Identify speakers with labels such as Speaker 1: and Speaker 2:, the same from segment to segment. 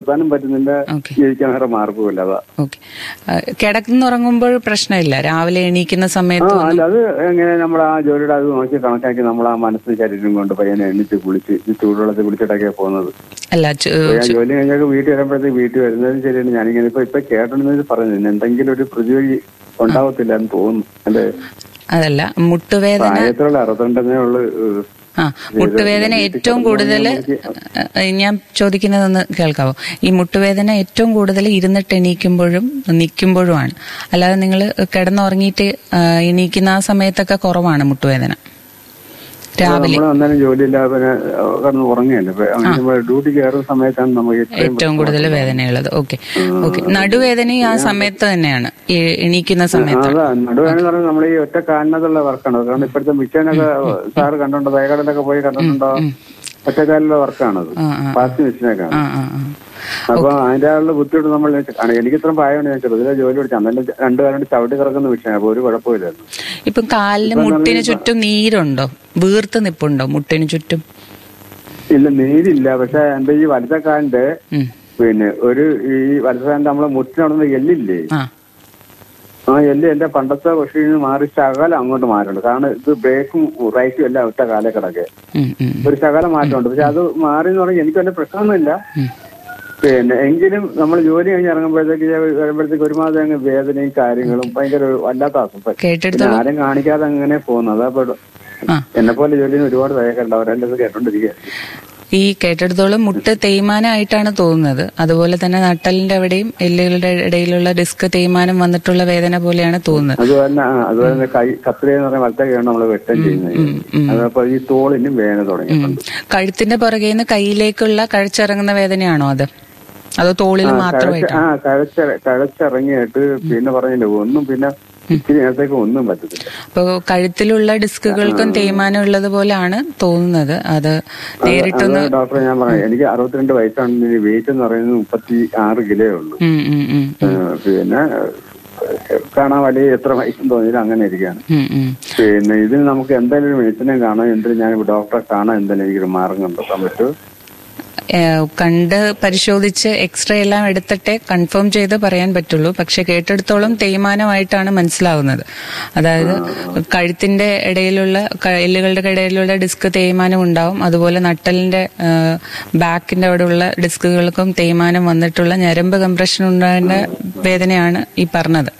Speaker 1: നിർത്താനും പറ്റുന്നില്ല
Speaker 2: ഓക്കെ
Speaker 1: ജീവിക്കാൻ വേറെ മാർഗവുമില്ല അതാ
Speaker 2: ഓക്കെ കിടന്നുറങ്ങുമ്പോൾ പ്രശ്നമില്ല രാവിലെ എണീക്കുന്ന
Speaker 1: ആ
Speaker 2: സമയത്ത്
Speaker 1: അല്ല അത് എങ്ങനെ നമ്മൾ ആ ജോലിയുടെ അത് നോക്കി കണക്കാക്കി നമ്മൾ ആ മനസ്സ് ശരീരം കൊണ്ട് പയ്യനെ എണ്ണിച്ച് കുളിച്ച് ഈ ചൂടുവെള്ളത്തിൽ കുളിച്ചിട്ടൊക്കെയാ പോകുന്നത്
Speaker 2: അല്ല ചു-
Speaker 1: അപ്പൊ ഞാൻ ജോലി കഴിഞ്ഞൊക്കെ വീട്ടിൽ വരുമ്പോഴത്തേക്ക് വീട്ടിൽ വരുന്നതും ശരിയാണ് ഞാനിങ്ങനെ ഇപ്പൊ ഇപ്പൊ കേട്ടണെന്ന് പറഞ്ഞു എന്തെങ്കിലും ഒരു പ്രതിവഴി ഉണ്ടാവത്തില്ല എന്ന് തോന്നുന്നു അല്ലെ
Speaker 2: അതല്ല മുട്ടുവേദന
Speaker 1: പ്രായത്തിലുള്ള അറുപത്തിരണ്ടെന്നേ ഉള്ളു ഏഹ്,
Speaker 2: ആ മുട്ടുവേദന ഏറ്റവും കൂടുതൽ ഞാൻ ചോദിക്കുന്നതൊന്ന് കേൾക്കാവോ ഈ മുട്ടുവേദന ഏറ്റവും കൂടുതൽ ഇരുന്നിട്ട് എണീക്കുമ്പോഴും നിൽക്കുമ്പോഴുമാണ് അല്ലാതെ നിങ്ങൾ കിടന്നുറങ്ങിയിട്ട് ആ, എണീക്കുന്ന ആ സമയത്തൊക്കെ കുറവാണ് മുട്ടുവേദന രാവിലെ
Speaker 1: നമ്മൾ അന്നേരം ജോലിയില്ലാതെ പിന്നെ കിടന്ന് ഉറങ്ങുകയല്ലേ ഇപ്പൊ അങ്ങനെ ഡ്യൂട്ടി കയറുന്ന സമയത്താണ് നമുക്ക് ഇത്രയും
Speaker 2: ഏറ്റവും കൂടുതൽ വേദനയുള്ളത് ഓക്കെ ഓക്കെ നടുവേദനയും ആ സമയത്ത് തന്നെയാണ് ഈ എണീക്കുന്ന സമയത്ത്
Speaker 1: അതാ നടുവേദന എന്ന് പറഞ്ഞാൽ നമ്മൾ ഈ ഒറ്റ കാലിനകത്തുള്ള വർക്കാണ് കാരണം ഇപ്പോഴത്തെ മിഷനൊക്കെ സാറ് കണ്ടിട്ടുണ്ടോ തൈകടലൊക്കെ പോയി കണ്ടിട്ടുണ്ടോ ഒറ്റക്കാലിലുള്ള വർക്കാണത്
Speaker 2: ആ ആ
Speaker 1: ഫാസ്റ്റ് മെഷീനൊക്കെ
Speaker 2: ആ ആ ആ.
Speaker 1: അപ്പൊ അതിന്റെ ആളുടെ ബുദ്ധിമുട്ട് നമ്മൾ ആണ് എനിക്ക് ഇത്ര പ്രായമാണ് ഞാൻ ചെറുതിലെ ജോലി പഠിച്ചു അന്നേരം രണ്ടു കാലം ചവിട്ടി കിടക്കുന്ന മെഷീനാണ് അപ്പൊ ഒരു കുഴപ്പമില്ലായിരുന്നു
Speaker 2: ഇപ്പം കാലിന് മുട്ടിന് ചുറ്റും നീരുണ്ടോ വീർത്ത് നിപ്പുണ്ടോ മുട്ടിന് ചുറ്റും
Speaker 1: ഇല്ല നീരില്ല പക്ഷെ എന്റെ ഈ വലത്തെ കാലിന്റെ
Speaker 2: ഉം.
Speaker 1: പിന്നെ ഒരു ഈ വലത്തെ കാലിന്റെ നമ്മളെ മുറ്റിനവിടുന്ന് എല്ലില്ലേ
Speaker 2: ആ
Speaker 1: ആ എല്ല് എന്റെ പണ്ടത്തെ പക്ഷേ മാറി ശകലം അങ്ങോട്ട് മാറുന്നുണ്ട് കാരണം ഇത് ബ്രേക്കും റൈറ്റും എല്ലാം ഒറ്റ കാലേ കിടക്കെ
Speaker 2: ഉം, ഉം,
Speaker 1: ഒരു ശകലം മാറ്റമുണ്ട് പക്ഷെ അത് മാറി എന്ന് പറഞ്ഞാൽ എനിക്ക് വലിയ പ്രശ്നമൊന്നുമില്ല
Speaker 2: ഉം.
Speaker 1: പിന്നെ എങ്കിലും നമ്മൾ ജോലി കഴിഞ്ഞ് ഇറങ്ങുമ്പോഴത്തേക്ക് വരുമ്പോഴത്തേക്ക് ഒരുമാതിരി അങ്ങ് വേദനയും കാര്യങ്ങളും ഭയങ്കര ഒരു വല്ലാത്ത അസുഖം പിന്നെ
Speaker 2: കേട്ടെടുത്തോളം
Speaker 1: ആരും കാണിക്കാതെ അങ്ങനെ പോകുന്നത് അപ്പൊ
Speaker 2: ആ
Speaker 1: എന്നെ പോലെ ജോലി ചെയ്യുന്ന ഒരുപാട് തയ്യാറുണ്ട് അവരെല്ലാം ഇത് കേട്ടോണ്ടിരിക്കുക
Speaker 2: ഈ കേട്ടെടുത്തോളം മുട്ട് തേയ്മാനമായിട്ടാണ് തോന്നുന്നത് അതുപോലെ തന്നെ നട്ടലിന്റെ അവിടെയും എല്ലുകളുടെ ഇടയിലുള്ള ഡിസ്ക് തേയ്മാനം വന്നിട്ടുള്ള വേദന പോലെയാണ് തോന്നുന്നത്
Speaker 1: അതുപോലെ തന്നെ ആ, അതുപോലെ തന്നെ കൈ കത്രിക എന്ന് പറഞ്ഞാൽ വലത്തെ കൈയാണ് നമ്മൾ വെട്ടം ചെയ്യുന്നത്
Speaker 2: ഉം, ഉം.
Speaker 1: അതപ്പോ ഈ തോളിനും വേദന തുടങ്ങിയിട്ടുണ്ട്
Speaker 2: കഴുത്തിന്റെ പുറകേന്ന് കയ്യിലേക്കുള്ള കഴച്ചിറങ്ങുന്ന വേദനയാണോ അത് അതോ തോളിൽ മാത്രമായിട്ട്
Speaker 1: ആ കഴച്ച കഴച്ചിറങ്ങിയിട്ട് പിന്നെ പറഞ്ഞില്ല ഒന്നും പിന്നെ ഇച്ചിരി നേരത്തേക്ക് ഒന്നും പറ്റത്തില്ല
Speaker 2: അപ്പോൾ കഴുത്തിലുള്ള ഡിസ്കുകൾക്കും തേയ്മാനം ഉള്ളത് പോലെയാണ് തോന്നുന്നത് അത് നേരിട്ടൊന്ന്
Speaker 1: അത് ഡോക്ടറെ ഞാൻ പറഞ്ഞു എനിക്ക് അറുപത്തിരണ്ട് വയസ്സാണ് വെയിറ്റ് എന്ന് പറയുന്നത് മുപ്പത്തി ആറ് കിലോ ഉള്ളൂ
Speaker 2: ഉം, ഉം, ഉം,
Speaker 1: ഏഹ് പിന്നെ ഏഹ് കാണാൻ വലിയ എത്ര വയസ്സും തോന്നിയില്ല അങ്ങനെ ഇരിക്കുകയാണ്
Speaker 2: ഉം, ഉം.
Speaker 1: പിന്നെ ഇതിന് നമുക്ക് എന്തായാലും ഒരു മെഡിസിനെ കാണാം എന്തെങ്കിലും ഞാൻ ഡോക്ടറെ കാണാൻ എന്തായാലും എനിക്കൊരു മാർഗം കണ്ടെത്താൻ പറ്റും
Speaker 2: ഏഹ് കണ്ട് പരിശോധിച്ച് എക്സ്റേ എല്ലാം എടുത്തിട്ടേ കൺഫേം ചെയ്ത് പറയാൻ പറ്റുള്ളൂ പക്ഷെ കേട്ടെടുത്തോളം തേയ്മാനമായിട്ടാണ് മനസ്സിലാവുന്നത് അതായത് കഴുത്തിന്റെ ഇടയിലുള്ള ക- എല്ലുകളുടെ ഇടയിലുള്ള ഡിസ്ക് തേയ്മാനം ഉണ്ടാവും അതുപോലെ നട്ടലിന്റെ ഏഹ്, ബാക്കിന്റെ അവിടെയുള്ള ഡിസ്കുകൾക്കും തേയ്മാനം വന്നിട്ടുള്ള ഞരമ്പ് കംപ്രഷൻ ഉണ്ടാകുന്ന വേദനയാണ് ഈ പറഞ്ഞത്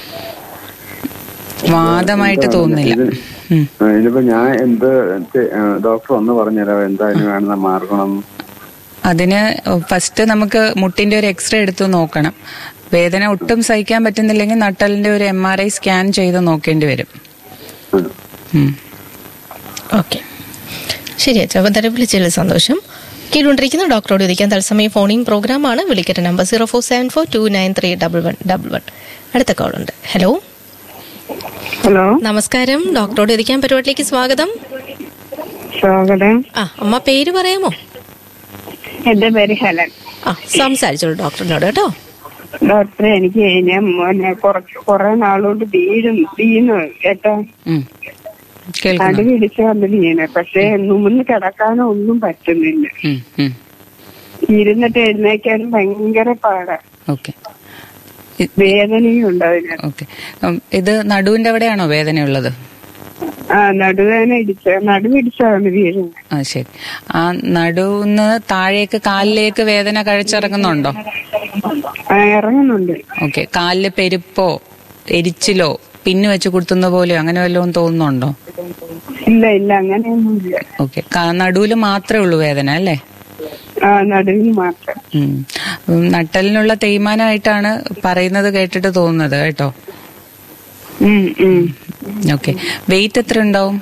Speaker 2: വാദമായിട്ട് തോന്നുന്നില്ല ഉം.
Speaker 1: ആ, ഇതിപ്പോ ഞാൻ എന്ത് ചെ- ആ, ഡോക്ടർ ഒന്ന് പറഞ്ഞുതരാം എന്താ അതിന് വേണമെന്ന മാർഗം
Speaker 2: അതിന് ഫസ്റ്റ് നമുക്ക് മുട്ടിന്റെ ഒരു എക്സ്റേ എടുത്ത് നോക്കണം വേദന ഒട്ടും സഹിക്കാൻ പറ്റുന്നില്ലെങ്കിൽ നട്ടലിന്റെ ഒരു എം ആർ ഐ സ്കാൻ ചെയ്ത് നോക്കേണ്ടി വരും ഉം.
Speaker 3: ഓക്കെ ശരി അച്ഛാ അപ്പം തന്നെ വിളിച്ചതിൽ സന്തോഷം കേട്ടുകൊണ്ടിരിക്കുന്ന ഡോക്ടറോട് ചോദിക്കാൻ തത്സമയം ഫോണിംഗ് പ്രോഗ്രാമാണ് വിളിക്കട്ടെ number zero four seven four two nine three double one double one അടുത്ത കോളുണ്ട് ഹലോ
Speaker 4: ഹലോ
Speaker 3: നമസ്കാരം ഡോക്ടറോട് ചോദിക്കാൻ പരിപാടിയിലേക്ക് സ്വാഗതം
Speaker 4: സ്വാഗതം
Speaker 3: ആ അമ്മ പേര് പറയാമോ
Speaker 4: എന്റെ പേര് ഹെലൻ
Speaker 3: ആ സംസാരിച്ചോളൂ ഡോക്ടറിനോട് കേട്ടോ
Speaker 4: ഡോക്ടറെ എനിക്ക് ഞാൻ മോനെ കുറച്ച് കുറെ നാളുകൊണ്ട് വീഴും വീണു കേട്ടോ
Speaker 2: ഉം. കേൾക്കുന്നു
Speaker 4: നടുവിടിച്ച് വന്ന് വീണ് പക്ഷെ നുമന്ന് കിടക്കാനോ ഒന്നും പറ്റുന്നില്ല
Speaker 2: ഉം, ഉം.
Speaker 4: ഇരുന്നിട്ട് എഴുന്നേക്കാനും ഭയങ്കര പാടാ
Speaker 2: ഓക്കെ
Speaker 4: വേദനയും ഉണ്ട് അതിന്
Speaker 2: ഓക്കെ ഉം, ഇത് നടുവിന്റെ അവിടെയാണോ വേദനയുള്ളത്
Speaker 4: ആ നടുവേദന ഇടിച്ച നടുവിടിച്ചാണ് വീഴുന്നത്
Speaker 2: ആ ശരി ആ നടുന്ന് താഴേക്ക് കാലിലേക്ക് വേദന കഴിച്ചിറങ്ങുന്നുണ്ടോ
Speaker 4: ആ ഇറങ്ങുന്നുണ്ട്
Speaker 2: ഓക്കെ കാലില് പെരുപ്പോ എരിച്ചിലോ പിന്നു വെച്ച് കുത്തുന്ന പോലെയോ അങ്ങനെ വല്ലതും തോന്നുന്നുണ്ടോ
Speaker 4: ഇല്ല ഇല്ല അങ്ങനെയൊന്നുമില്ല
Speaker 2: ഓക്കെ നടുവില് മാത്രമേ ഉള്ളൂ വേദന അല്ലേ
Speaker 4: ആ നടുവിന് മാത്രം
Speaker 2: ഉം. ഉം, നട്ടലിനുള്ള തേയ്മാനമായിട്ടാണ് പറയുന്നത് കേട്ടിട്ട് തോന്നുന്നത് കേട്ടോ
Speaker 4: ഉം ഉം
Speaker 2: ഓക്കെ വെയിറ്റ് എത്ര ഉണ്ടാവും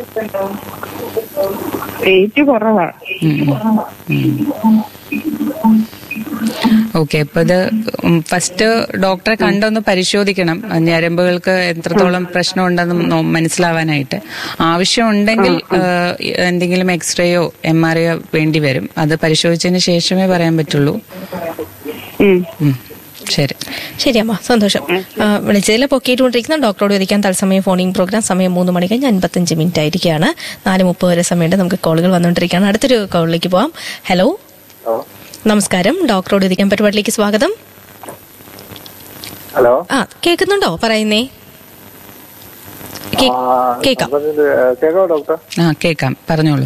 Speaker 4: വെയിറ്റ് കുറവാ
Speaker 2: ഓക്കെ അപ്പൊ ഇത് ഫസ്റ്റ് ഡോക്ടറെ കണ്ടൊന്ന് പരിശോധിക്കണം ഞരമ്പുകൾക്ക് എത്രത്തോളം പ്രശ്നമുണ്ടെന്ന് നോ- മനസ്സിലാവാനായിട്ട് ആവശ്യമുണ്ടെങ്കിൽ ഏഹ്, എന്തെങ്കിലും എക്സ്റേയോ എം ആർ ഐയോ വേണ്ടി വരും അത് പരിശോധിച്ചതിന് ശേഷമേ പറയാൻ പറ്റുള്ളൂ
Speaker 4: ഉം
Speaker 2: ഉം. ശരി
Speaker 3: ശരി അമ്മ സന്തോഷം ആ, വിളിച്ചതിൽ പൊക്കിയിട്ടുകൊണ്ടിരിക്കുന്ന ഡോക്ടറോട് ചോദിക്കാൻ തത്സമയം ഫോണിംഗ് പ്രോഗ്രാം സമയം മൂന്ന് മണി കഴിഞ്ഞ് അൻപത്തഞ്ച് മിനിറ്റ് ആയിരിക്കുകയാണ് നാല് മുപ്പത് വരെ സമയത്ത് നമുക്ക് കോളുകൾ വന്നുകൊണ്ടിരിക്കുകയാണ് അടുത്തൊരു കോളിലേക്ക് പോവാം ഹലോ നമസ്കാരം ഡോക്ടറോട് ഇരിക്കാൻ പരിപാടിയിലേക്ക് സ്വാഗതം
Speaker 5: ഹലോ
Speaker 3: ആ കേൾക്കുന്നുണ്ടോ പറയുന്നേ കേ-
Speaker 5: ആ,
Speaker 3: കേൾക്കാം
Speaker 5: സംബന്ധിച്ച്, ഏ, കേൾക്കാമോ ഡോക്ടർ
Speaker 2: ആ കേൾക്കാം പറഞ്ഞോളൂ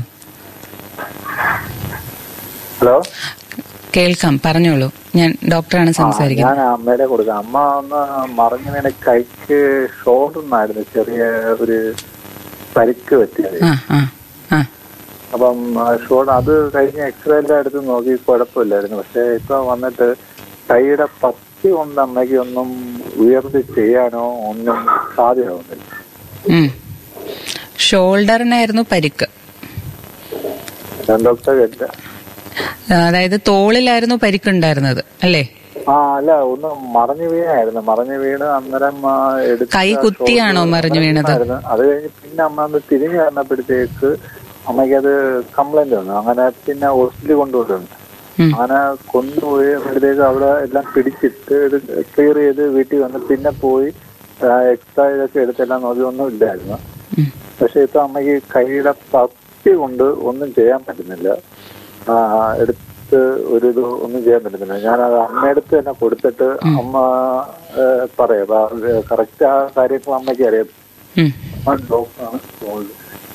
Speaker 5: ഹലോ
Speaker 2: കേൾക്കാം പറഞ്ഞോളൂ ഞാൻ ഡോക്ടറാണ്
Speaker 5: ഞാൻ
Speaker 2: സംസാരിക്കുന്നത്
Speaker 5: അമ്മയുടെ കൊടുക്കാം അമ്മ ഒന്ന് മറിഞ്ഞു വീണ കൈക്ക് ഷോൾഡറിനായിരുന്നു ചെറിയ ഒരു പരിക്ക് പറ്റിയത്
Speaker 2: ആ ആ ആ
Speaker 5: അപ്പം ഷോൾഡർ അത് കഴിഞ്ഞ് എക്സ്റേ എല്ലാം എടുത്ത് നോക്കി കുഴപ്പമില്ലായിരുന്നു പക്ഷെ ഇപ്പൊ വന്നിട്ട് കൈയുടെ പത്തി കൊണ്ട് അമ്മയ്ക്ക് ഒന്നും ഉയർത്തി ചെയ്യാനോ ഒന്നും സാധ്യമാവുന്നില്ല
Speaker 2: ഉം. ഷോൾഡറിനായിരുന്നു പരിക്ക്
Speaker 5: ഞാൻ ഡോക്ടർ കേട്ടില്ല
Speaker 2: അതായത് തോളിലായിരുന്നു പരിക്കുണ്ടായിരുന്നത് അല്ലേ
Speaker 5: ആ അല്ല ഒന്ന് മറിഞ്ഞു വീണായിരുന്നു മറിഞ്ഞു വീണ് അന്നേരം ആ, എടുത്ത
Speaker 2: കൈ കുത്തിയാണോ
Speaker 5: ഷോൾഡർ
Speaker 2: മറിഞ്ഞു വീണത്?
Speaker 5: മറിഞ്ഞായിരുന്നു. അത് കഴിഞ്ഞ് പിന്നെ അമ്മ ഒന്ന് തിരിഞ്ഞു വന്നപ്പോഴത്തേക്ക് അമ്മയ്ക്ക് അത് കംപ്ലൈന്റ് വന്നു അങ്ങനെ പിന്നെ ഹോസ്പിറ്റലിൽ കൊണ്ടുപോയിട്ടുണ്ട്
Speaker 2: ഉം.
Speaker 5: അങ്ങനെ കൊണ്ടുപോയി അപ്പോഴത്തേക്ക് അവിടെ എല്ലാം പിടിച്ചിട്ട് ഇത് ക്ലിയർ ചെയ്ത് വീട്ടിൽ വന്ന് പിന്നെ പോയി എക്സ്ട്രാ ഇതൊക്കെ എടുത്തെല്ലാം നോക്കി ഒന്നും ഇല്ലായിരുന്നു
Speaker 2: ഉം.
Speaker 5: പക്ഷെ ഇപ്പൊ അമ്മയ്ക്ക് കൈയുടെ പത്തി കൊണ്ട് ഒന്നും ചെയ്യാൻ പറ്റുന്നില്ല ആ, എടുത്ത് ഒരു ഇത് ഒന്നും ചെയ്യാൻ പറ്റുന്നില്ല ഞാൻ അത് അമ്മയടുത്ത് തന്നെ കൊടുത്തിട്ട് അമ്മ ഏ, പറയാം കറക്റ്റ് ആ കാര്യങ്ങൾ അമ്മയ്ക്ക് അറിയാം
Speaker 2: ഉം.
Speaker 5: ആ ഡോക്ടറാണ് തോന്നുന്നത്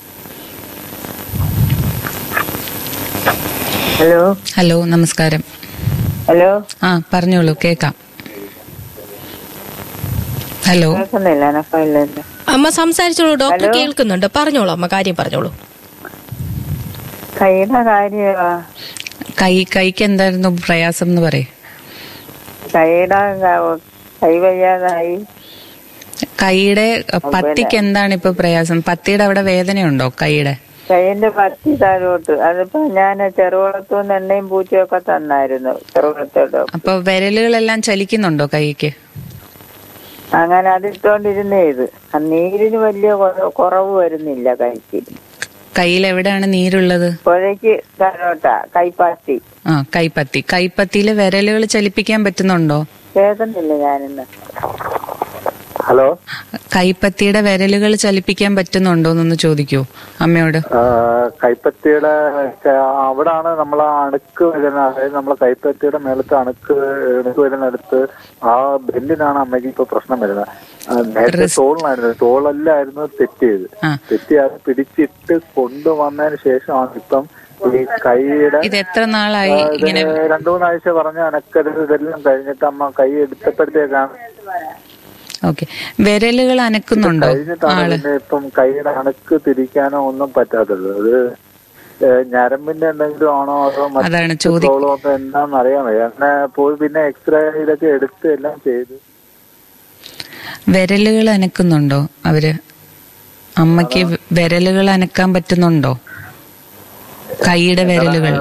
Speaker 4: ഹലോ
Speaker 2: ഹലോ നമസ്കാരം
Speaker 4: ഹലോ
Speaker 2: ആ പറഞ്ഞോളൂ കേൾക്കാം ഹലോ
Speaker 4: കേൾക്കുന്നില്ല എനക്കില്ലല്ലോ
Speaker 3: അമ്മ സംസാരിച്ചോളൂ ഡോക്ടർ
Speaker 4: ഹലോ?
Speaker 3: കേൾക്കുന്നുണ്ട് പറഞ്ഞോളൂ അമ്മ കാര്യം പറഞ്ഞോളൂ
Speaker 4: കൈയുടെ കാര്യമാ
Speaker 2: കൈ കൈക്ക് എന്തായിരുന്നു പ്രയാസം എന്ന് പറയേ
Speaker 4: കൈയുടെ ക- കൈ വയ്യാതായി
Speaker 2: കൈയുടെ പത്തിക്ക് എന്താണ് ഇപ്പൊ പ്രയാസം പത്തിയുടെ അവിടെ വേദനയുണ്ടോ കൈയുടെ
Speaker 4: കൈയിന്റെ പത്തി താഴോട്ട് അതിപ്പോ ഞാൻ ചെറുകുളത്തുനിന്ന് എണ്ണയും പൂച്ചയൊക്കെ തന്നായിരുന്നു ചെറുകുളത്തോട്ട്
Speaker 2: അപ്പൊ വിരലുകളെല്ലാം ചലിക്കുന്നുണ്ടോ കൈക്ക്
Speaker 4: അങ്ങനെ അതിട്ടോണ്ടിരുന്നേ ഇത് ആ നീരിന് വലിയ കുറ- കുറവ് വരുന്നില്ല കൈക്ക്
Speaker 2: കയ്യിൽ എവിടെയാണ് നീരുള്ളത്
Speaker 4: പുഴയ്ക്ക് താഴോട്ടാ കൈപ്പാത്തി
Speaker 2: ആ കൈപ്പത്തി കൈപ്പത്തിയില് വിരലുകൾ ചലിപ്പിക്കാൻ പറ്റുന്നുണ്ടോ
Speaker 4: കേൾക്കുന്നില്ല ഞാനിന്ന്
Speaker 5: ഹലോ
Speaker 2: കൈപ്പത്തിയുടെ വിരലുകൾ ചലിപ്പിക്കാൻ പറ്റുന്നുണ്ടോ എന്നൊന്ന് ചോദിക്കൂ അമ്മയോട്
Speaker 5: ആ, കൈപ്പത്തിയുടെ ക- അവിടാണ് നമ്മൾ ആ അണുക്ക് വരുന്ന അതായത് നമ്മളെ കൈപ്പത്തിയുടെ മേളത്തെ അണുക്ക് അണുക്ക് വരുന്നിടത്ത് ആ ബെല്ലിനാണ് അമ്മയ്ക്ക് ഇപ്പൊ പ്രശ്നം വരുന്നത് ആ, നേരത്തെ തോളിനായിരുന്നു തോളല്ലായിരുന്നു തെറ്റിയത്
Speaker 2: ആ.
Speaker 5: തെറ്റി അത് പിടിച്ചിട്ട് കൊണ്ടുവന്നതിന് ശേഷമാണ് ഇപ്പം ഈ കൈയുടെ
Speaker 2: ഇത് എത്ര നാളായി
Speaker 5: ആ, ഇത്
Speaker 2: ഇങ്ങനെ
Speaker 5: രണ്ടു മൂന്നാഴ്ച പറഞ്ഞ അനക്കരുത് ഇതെല്ലാം കഴിഞ്ഞിട്ട് അമ്മ കൈ എടുത്തപ്പോഴത്തേക്കാണ്
Speaker 2: ഓക്കെ വിരലുകൾ അനക്കുന്നുണ്ടോ
Speaker 5: കഴിഞ്ഞിട്ടാണ്
Speaker 2: ആള്
Speaker 5: പിന്നെ ഇപ്പം കൈയുടെ അണുക്ക് തിരിക്കാനോ ഒന്നും പറ്റാത്തത് അത് ഏ, ഞരമ്പിന്റെ എന്തെങ്കിലും ആണോ അതോ
Speaker 2: അതാണ്
Speaker 5: മറ്റു
Speaker 2: ചോദി-
Speaker 5: പ്രോബ്ലം ഒക്കെ എന്താണെന്ന് അറിയാൻ വയ്യ അങ്ങനെ പോയി പിന്നെ എക്സ്റേ ഇതൊക്കെ എടുത്ത് എല്ലാം ചെയ്ത്
Speaker 2: വിരലുകൾ അനക്കുന്നുണ്ടോ അവര് അമ്മയ്ക്ക് വിരലുകൾ അനക്കാൻ പറ്റുന്നുണ്ടോ കൈയുടെ വിരലുകൾ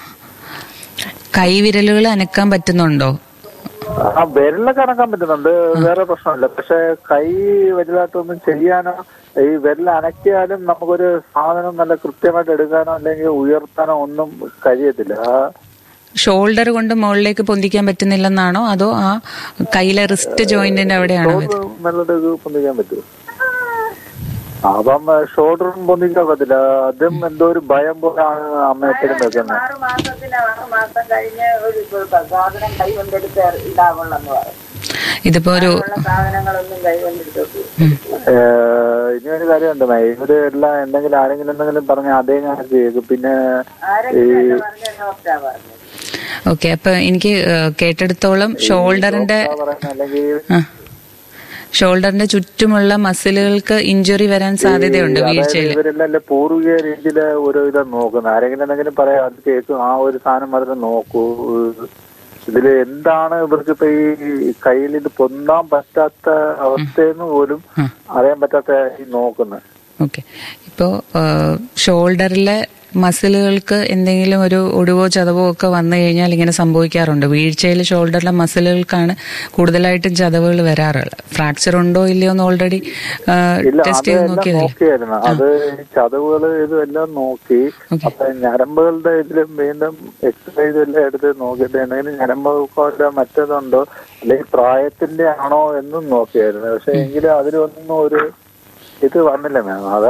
Speaker 2: കൈ വിരലുകൾ അനക്കാൻ പറ്റുന്നുണ്ടോ
Speaker 5: ആ വിരലൊക്കെ അനക്കാൻ പറ്റുന്നുണ്ട് വേറെ പ്രശ്നമില്ല പക്ഷെ കൈ വലുതായിട്ടൊന്നും ചെയ്യാനോ ഈ വിരൽ അനക്കിയാലും നമുക്കൊരു സാധനം നല്ല കൃത്യമായിട്ട് എടുക്കാനോ അല്ലെങ്കിൽ ഉയർത്താനോ ഒന്നും കഴിയത്തില്ല ആ
Speaker 2: ഷോൾഡർ കൊണ്ട് മുകളിലേക്ക് പൊന്തിക്കാൻ പറ്റുന്നില്ലെന്നാണോ അതോ ആ കയ്യിലെ റിസ്റ്റ് ജോയിന്റിന്റെ അവിടെയാണോ ഇത്?
Speaker 5: മെല്ലത് പൊന്തിക്കാൻ പറ്റുമോ അപ്പം ഷോൾഡറും പൊന്തിക്കാൻ പറ്റില്ല അതും എന്തോ ഒരു ഭയം പോലാണ് അമ്മ എപ്പോഴും വെക്കുന്നത്
Speaker 4: ആറ് മാസത്തിന് ആറ് മാസം കഴിഞ്ഞ് ഒരു സാധനം കൈ കൊണ്ടെടുത്ത് ഇതാവുള്ളെന്ന് പറയും
Speaker 2: ഇതിപ്പോ ഒരു
Speaker 4: സാധനങ്ങളൊന്നും കൈ കൊണ്ടെടുത്തു
Speaker 2: ഉം.
Speaker 5: ഏഹ് ഇനി ഒരു കാര്യമുണ്ട് മേ ഇവര് എല്ലാം എന്തെങ്കിലും ആരെങ്കിലും എന്തെങ്കിലും പറഞ്ഞ അതേ ഞാൻ ചെയ്യും പിന്നെ ഈ
Speaker 4: ഡോക്ടറാ പറഞ്ഞു
Speaker 2: ഓക്കെ അപ്പൊ എനിക്ക് ഏഹ്, കേട്ടെടുത്തോളം ഷോൾഡറിന്റെ
Speaker 5: എന്താ പറയുന്നെ, അല്ലെങ്കിൽ
Speaker 2: ആ. ഷോൾഡറിന്റെ ചുറ്റുമുള്ള മസിലുകൾക്ക് ഇഞ്ചുറി വരാൻ സാധ്യതയുണ്ട്
Speaker 5: അതായത്
Speaker 2: വീഴ്ചയിൽ
Speaker 5: ഇവരെല്ലാം അല്ലേ പൂർവിക രീതിയില് ഓരോ ഇതാ നോക്കുന്നത് ആരെങ്കിലും എന്തെങ്കിലും പറയാം അത് കേൾക്കും ആ ഒരു സാധനം മാത്രം നോക്കൂ ഇതില് എന്താണ് ഇവർക്ക് ഇപ്പൊ ഈ കയ്യിൽ ഇത് പൊന്താൻ പറ്റാത്ത അവസ്ഥയെന്ന് പോലും അറിയാൻ പറ്റാത്ത ഈ നോക്കുന്നത്
Speaker 2: ഓക്കെ ഇപ്പോ ഷോൾഡറിലെ മസിലുകൾക്ക് എന്തെങ്കിലും ഒരു ഒടിവോ ചതവോ ഒക്കെ വന്നു കഴിഞ്ഞാൽ ഇങ്ങനെ സംഭവിക്കാറുണ്ട് വീഴ്ചയിൽ ഷോൾഡറിലെ മസിലുകൾക്കാണ് കൂടുതലായിട്ടും ചതവുകൾ വരാറുള്ളത് ഫ്രാക്ചർ ഉണ്ടോ ഇല്ലയോ എന്ന് ഓൾറെഡി
Speaker 5: ഇല്ല
Speaker 2: ടെസ്റ്റ് ചെയ്ത്
Speaker 5: അതെല്ലാം
Speaker 2: നോക്കിയതല്ലേ
Speaker 5: നോക്കിയായിരുന്നു അത് ഈ ചതവുകള് ഇതെല്ലാം നോക്കി
Speaker 2: Okay.
Speaker 5: അപ്പൊ ഞരമ്പുകളുടെ ഇതിലും വീണ്ടും എക്സ്റേ ഇതെല്ലാം എടുത്ത് നോക്കിയിട്ട് എന്തെങ്കിലും ഞരമ്പുകളുടെ മറ്റേതുണ്ടോ അല്ലെങ്കിൽ പ്രായത്തിന്റെ ആണോ എന്നും നോക്കിയായിരുന്നു പക്ഷെ എങ്കിലും അതിലൊന്നും ഒരു ഇത് വന്നില്ല മാം അതാണ്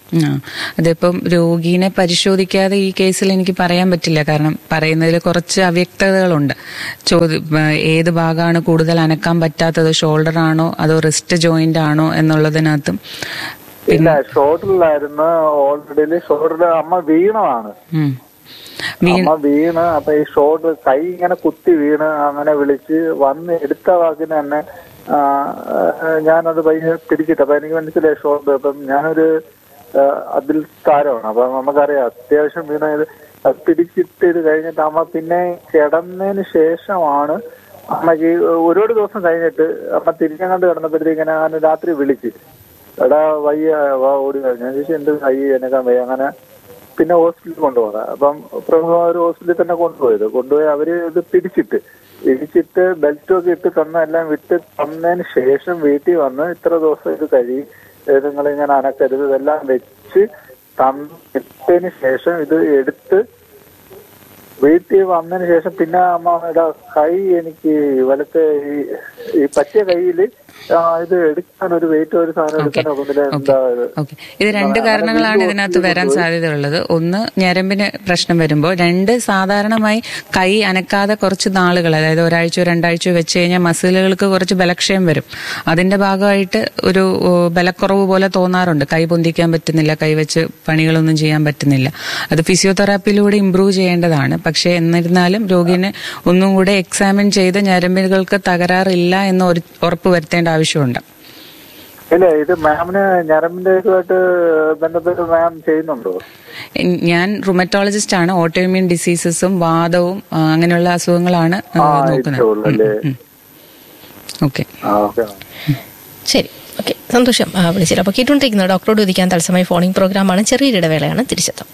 Speaker 2: ആ അതിപ്പം രോഗീനെ പരിശോധിക്കാതെ ഈ കേസിൽ എനിക്ക് പറയാൻ പറ്റില്ല കാരണം പറയുന്നതിൽ കുറച്ച് അവ്യക്തതകളുണ്ട് ചോദ്യ ഏത് ഭാഗമാണ് കൂടുതൽ അനക്കാൻ പറ്റാത്തത് ഷോൾഡർ ആണോ അതോ റിസ്റ്റ് ജോയിന്റ് ആണോ എന്നുള്ളതിനകത്തും
Speaker 5: ഇല്ല ഷോൾഡറിലായിരുന്നു ഓൾറെഡി ഷോൾഡറിൽ അമ്മ വീണതാണ്
Speaker 2: ഉം. വീ-
Speaker 5: അമ്മ വീണ് അപ്പൊ ഈ ഷോൾഡർ കൈ ഇങ്ങനെ കുത്തി വീണ് അങ്ങനെ വിളിച്ച് വന്ന് എടുത്ത വാക്കിന് തന്നെ ആ, ആ, ഞാനത് പയ്യെ പിടിച്ചിട്ട് അപ്പൊ എനിക്ക് മനസ്സിലായി ഷോൾഡർ അപ്പം ഞാനൊരു ആ, അതിൽ താരമാണ് അപ്പൊ നമുക്കറിയാം അത്യാവശ്യം വീണ ഇത് അത് പിടിച്ചിട്ട് ഇത് കഴിഞ്ഞിട്ട് അമ്മ പിന്നെ കിടന്നതിന് ശേഷമാണ് അമ്മയ്ക്ക് ഒരുപാട് ദിവസം കഴിഞ്ഞിട്ട് അമ്മ തിരിഞ്ഞങ്ങാണ്ട് കിടന്നപ്പോഴത്തേക്ക് ഞാൻ രാത്രി വിളിച്ച് എടാ വയ്യ വാ ഓടി കഴിഞ്ഞു ചേച്ചി എന്ത് കൈ എനക്കാൻ വയ്യ അങ്ങനെ പിന്നെ ഹോസ്പിറ്റലിൽ കൊണ്ടുപോകാം അപ്പം പ്രമുഖ ഒരു ഹോസ്പിറ്റലിൽ തന്നെ കൊണ്ടുപോയത് കൊണ്ടുപോയി അവര് ഇത് പിടിച്ചിട്ട് പിടിച്ചിട്ട് ബെൽറ്റും ഒക്കെ ഇട്ട് തന്ന എല്ലാം വിട്ട് തന്നതിന് ശേഷം വീട്ടിൽ വന്ന് ഇത്ര ദിവസം ഇത് കഴിയും നിങ്ങൾ ഇങ്ങനെ അനക്കരുത് ഇതെല്ലാം വെച്ച് തന്നിട്ടതിന് ശേഷം ഇത് എടുത്ത് വീട്ടിൽ വന്നതിന് ശേഷം പിന്നെ അമ്മയുടെ കൈ എനിക്ക് വലത്തെ ഈ ഈ പറ്റിയ കയ്യിൽ ഇത് എടുക്കാൻ ഒരു വെയിറ്റ് ഒരു സാധനം എടുക്കാൻ ഒക്കുന്നില്ല എന്താ ഇത്
Speaker 2: ഓക്കെ ഇത് രണ്ട് കാരണങ്ങളാണ് ഇതിനകത്ത് വരാൻ സാധ്യതയുള്ളത് ഒന്ന് ഞരമ്പിന് പ്രശ്നം വരുമ്പോൾ രണ്ട് സാധാരണമായി കൈ അനക്കാതെ കുറച്ച് നാളുകൾ അതായത് ഒരാഴ്ചയോ രണ്ടാഴ്ചയോ വെച്ച് കഴിഞ്ഞാൽ മസിലുകൾക്ക് കുറച്ച് ബലക്ഷയം വരും അതിന്റെ ഭാഗമായിട്ട് ഒരു ഓ, ബലക്കുറവ് പോലെ തോന്നാറുണ്ട് കൈ പൊന്തിക്കാൻ പറ്റുന്നില്ല കൈ വെച്ച് പണികളൊന്നും ചെയ്യാൻ പറ്റുന്നില്ല അത് ഫിസിയോതെറാപ്പിയിലൂടെ ഇംപ്രൂവ് ചെയ്യേണ്ടതാണ് പക്ഷേ എന്നിരുന്നാലും രോഗിനെ ഒന്നും കൂടെ എക്സാമിൻ ചെയ്ത് ഞരമ്പുകൾക്ക് തകരാറില്ല എന്ന് ഒരു- ഉറപ്പ് വരുത്തേണ്ട ആവശ്യമുണ്ട്
Speaker 5: ഇല്ല ഇത് മാമിന് ഞരമ്പിന്റെ ഇതുമായിട്ട് ബന്ധപ്പെട്ട് മാം ചെയ്യുന്നുണ്ടോ
Speaker 2: ഞാൻ റുമറ്റോളജിസ്റ്റ് ആണ് ഓട്ടോമ്യൂൺ ഡിസീസസും വാദവും ആ, അങ്ങനെയുള്ള അസുഖങ്ങളാണ് ആ,
Speaker 5: ആ
Speaker 2: നോക്കുന്നത്
Speaker 5: ഇത്രേ ഉള്ളൂ അല്ലേ
Speaker 2: ഓക്കെ
Speaker 5: ആ ഓക്കെ
Speaker 3: ശരി ഓക്കെ സന്തോഷം ആ, വിളിച്ചില്ല അപ്പോൾ കേട്ടുകൊണ്ടിരിക്കുന്ന ഡോക്ടറോട് ചോദിക്കാൻ തത്സമയ ഫോണിംഗ് പ്രോഗ്രാമാണ് ചെറിയൊരു ഇടവേളയാണ് തിരിച്ചെത്താം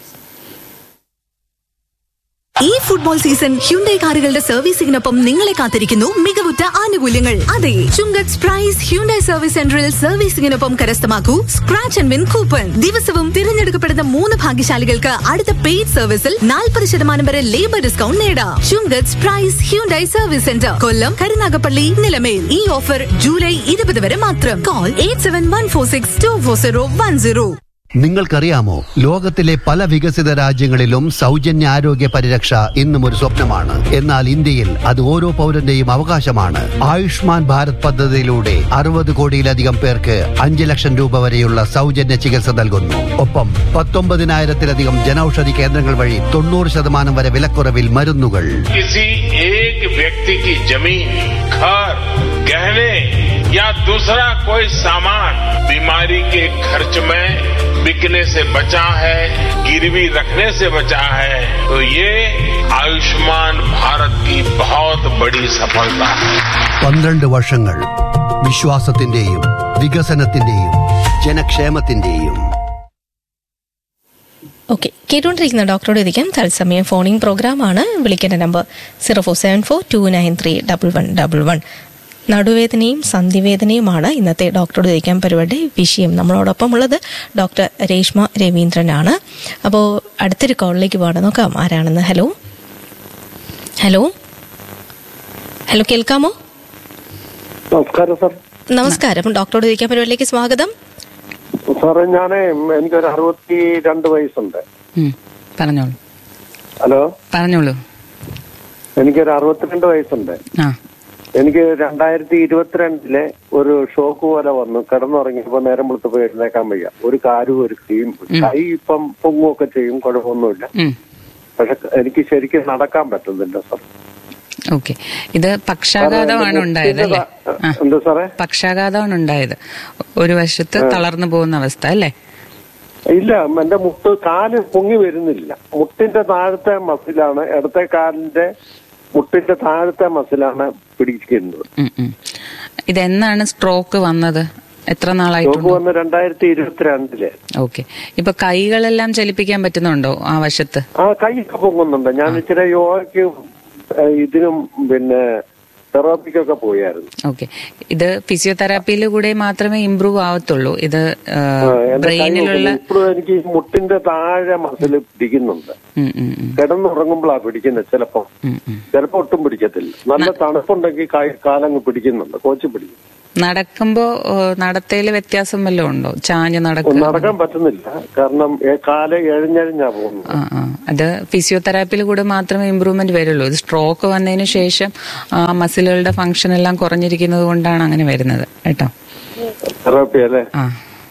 Speaker 6: ഈ ഫുട്ബോൾ സീസൺ ഹ്യുണ്ടൈ കാറുകളുടെ സർവീസിംഗിനൊപ്പം നിങ്ങളെ കാത്തിരിക്കുന്നു മികവുറ്റ ആനുകൂല്യങ്ങൾ അതെ ചുങ്കത്ത് പ്രൈസ് ഹ്യുണ്ടൈ സർവീസ് സെന്ററിൽ സർവീസിംഗിനൊപ്പം കരസ്ഥമാക്കൂ സ്ക്രാച്ച് ആൻഡ് വിൻ കൂപ്പൺ ദിവസവും തിരഞ്ഞെടുക്കപ്പെടുന്ന മൂന്ന് ഭാഗ്യശാലികൾക്ക് അടുത്ത പെയ്ഡ് സർവീസിൽ നാൽപ്പത് ശതമാനം വരെ ലേബർ ഡിസ്കൗണ്ട് നേടാം Chungath prize Hyundai service centre Kollam Karunagappally Nilamel ഈ ഓഫർ ജൂലൈ ഇരുപത് വരെ മാത്രം call eight seven one four six two four zero one zero
Speaker 7: നിങ്ങൾക്കറിയാമോ ലോകത്തിലെ പല വികസിത രാജ്യങ്ങളിലും സൗജന്യ ആരോഗ്യ പരിരക്ഷ ഇന്നും ഒരു സ്വപ്നമാണ് എന്നാൽ ഇന്ത്യയിൽ അത് ഓരോ പൗരന്റെയും അവകാശമാണ് ആയുഷ്മാൻ ഭാരത് പദ്ധതിയിലൂടെ അറുപത് കോടിയിലധികം പേർക്ക് അഞ്ച് ലക്ഷം രൂപ വരെയുള്ള സൗജന്യ ചികിത്സ നൽകുന്നു ഒപ്പം പത്തൊമ്പതിനായിരത്തിലധികം ജനൌഷധി കേന്ദ്രങ്ങൾ വഴി തൊണ്ണൂറ് ശതമാനം വരെ വിലക്കുറവിൽ മരുന്നുകൾ
Speaker 8: किसी एक व्यक्ति की जमीन घर गहने या दूसरा कोई सामान बीमारी के खर्च में बिकने से बचा है गिरवी रखने से बचा है तो ये आयुष्मान भारत की बहुत बड़ी सफलता है
Speaker 7: പന്ത്രണ്ട് വർഷങ്ങൾ വിശ്വാസത്തിന്റെയും വികസനത്തിന്റെയും ജനക്ഷേമത്തിന്റെയും
Speaker 3: ഓക്കെ കേട്ടുകൊണ്ടിരിക്കുന്ന ഡോക്ടറോട് ചോദിക്കാം തത്സമയം ഫോണിംഗ് പ്രോഗ്രാമാണ് വിളിക്കേണ്ട number zero four seven four two nine three double one double one നടുവേദനയും സന്ധിവേദനയുമാണ് ഇന്നത്തെ ഡോക്ടറോട് ചോദിക്കാൻ പരിപാടി വിഷയം നമ്മളോടൊപ്പം ഉള്ളത് ഡോക്ടർ രേഷ്മ രവീന്ദ്രനാണ് അപ്പോൾ അടുത്തൊരു കോളിലേക്ക് പോകണം നോക്കാം ആരാണെന്ന് ഹലോ ഹലോ ഹലോ കേൾക്കാമോ
Speaker 9: നമസ്കാരം സാർ
Speaker 3: നമസ്കാരം ഡോക്ടറോട് ചോദിക്കാൻ പരിപാടിയിലേക്ക് സ്വാഗതം
Speaker 9: സാറേ ഞാനേ എനിക്കൊരു അറുപത്തി രണ്ട് വയസ്സുണ്ട്
Speaker 2: ഉം. പറഞ്ഞോളൂ
Speaker 9: ഹലോ
Speaker 2: പറഞ്ഞോളൂ
Speaker 9: എനിക്കൊരു അറുപത്തിരണ്ട് വയസ്സുണ്ട്
Speaker 2: ആ
Speaker 9: എനിക്ക് രണ്ടായിരത്തി ഇരുപത്തിരണ്ടിലെ ഒരു ഷോക്ക് പോലെ വന്നു കിടന്നുറങ്ങിയപ്പോ നേരം വെളുത്തപ്പോ എഴുന്നേക്കാൻ വയ്യ ഒരു കാലും ഒരു കൈയും കൈ ഇപ്പം പൊങ്ങുമൊക്കെ ചെയ്യും കുഴപ്പമൊന്നുമില്ല
Speaker 2: ഉം.
Speaker 9: പക്ഷെ എനിക്ക് ശരിക്കും നടക്കാൻ പറ്റുന്നില്ല സാർ
Speaker 2: ഓക്കെ ഇത് പക്ഷാഘാതമാണ് ഉണ്ടായത് അല്ലേ ആ
Speaker 9: എന്താ സാറേ
Speaker 2: പക്ഷാഘാതമാണ് ഉണ്ടായത് ഒരു വശത്ത് തളർന്നു പോകുന്ന അവസ്ഥ അല്ലേ
Speaker 9: ഇല്ല എന്റെ മുട്ട് കാല് പൊങ്ങി വരുന്നില്ല മുട്ടിന്റെ താഴത്തെ മസിലാണ് ഇടത്തെ കാലിന്റെ മുട്ടിന്റെ താഴത്തെ മസിലാണ് പിടിക്കുന്നത്
Speaker 2: ഉം, ഉം. ഇതെന്നാണ് സ്ട്രോക്ക് വന്നത് എത്ര
Speaker 9: ഷോക്ക്
Speaker 2: നാളായിട്ടുണ്ട്
Speaker 9: വന്ന് രണ്ടായിരത്തി ഇരുപത്തിരണ്ടില്
Speaker 2: ഓക്കെ ഇപ്പൊ കൈകളെല്ലാം ചലിപ്പിക്കാൻ പറ്റുന്നുണ്ടോ ആ വശത്ത്
Speaker 9: ആ കൈയൊക്കെ പൊങ്ങുന്നുണ്ട് ഞാൻ ഇച്ചിരി യോഗയ്ക്ക് ഏഹ്, ഇതിനും പിന്നെ തെറാപ്പിക്കൊക്കെ പോയായിരുന്നു
Speaker 2: ഓക്കെ ഇത് ഫിസിയോതെറാപ്പിയിൽ കൂടെ മാത്രമേ ഇമ്പ്രൂവ് ആവത്തുള്ളൂ ഇത്
Speaker 9: ആ, എന്റെ കൈ
Speaker 2: ബ്രെയിനിലുള്ള
Speaker 9: നോക്കുന്നു. ഇപ്പോഴും എനിക്ക് ഈ മുട്ടിന്റെ താഴെ മസിൽ പിടിക്കുന്നുണ്ട്
Speaker 2: ഉം, ഉം, ഉം,
Speaker 9: കിടന്നുറങ്ങുമ്പോഴാ പിടിക്കുന്നത് ചിലപ്പോ
Speaker 2: ഉം, ഉം.
Speaker 9: ചിലപ്പോ ഒട്ടും പിടിക്കത്തില്ല നല്ല തണുപ്പുണ്ടെങ്കിൽ കാ- കാലങ്ങ് പിടിക്കുന്നുണ്ട് കോച്ച് പിടിക്കും
Speaker 2: നടക്കുമ്പോ നടത്തയിൽ വ്യത്യാസം വല്ലതും ഉണ്ടോ ചാഞ്ഞ്
Speaker 9: ഒന്നും
Speaker 2: നടക്കുക
Speaker 9: നടക്കാൻ പറ്റുന്നില്ല കാരണം ഏ- കാല് എഴഞ്ഞഴിഞ്ഞാ പോകുന്നത്
Speaker 2: ആ ആ അത് ഫിസിയോതെറാപ്പിയിൽ കൂടെ മാത്രമേ ഇമ്പ്രൂവ്മെന്റ് വരുള്ളൂ ഇത് സ്ട്രോക്ക് വന്നതിന് ശേഷം ആ മസിലുകളുടെ ഫംഗ്ഷൻ എല്ലാം കുറഞ്ഞിരിക്കുന്നത് കൊണ്ടാണ് അങ്ങനെ വരുന്നത് കേട്ടോ
Speaker 9: തെറാപ്പി അല്ലേ
Speaker 2: ആ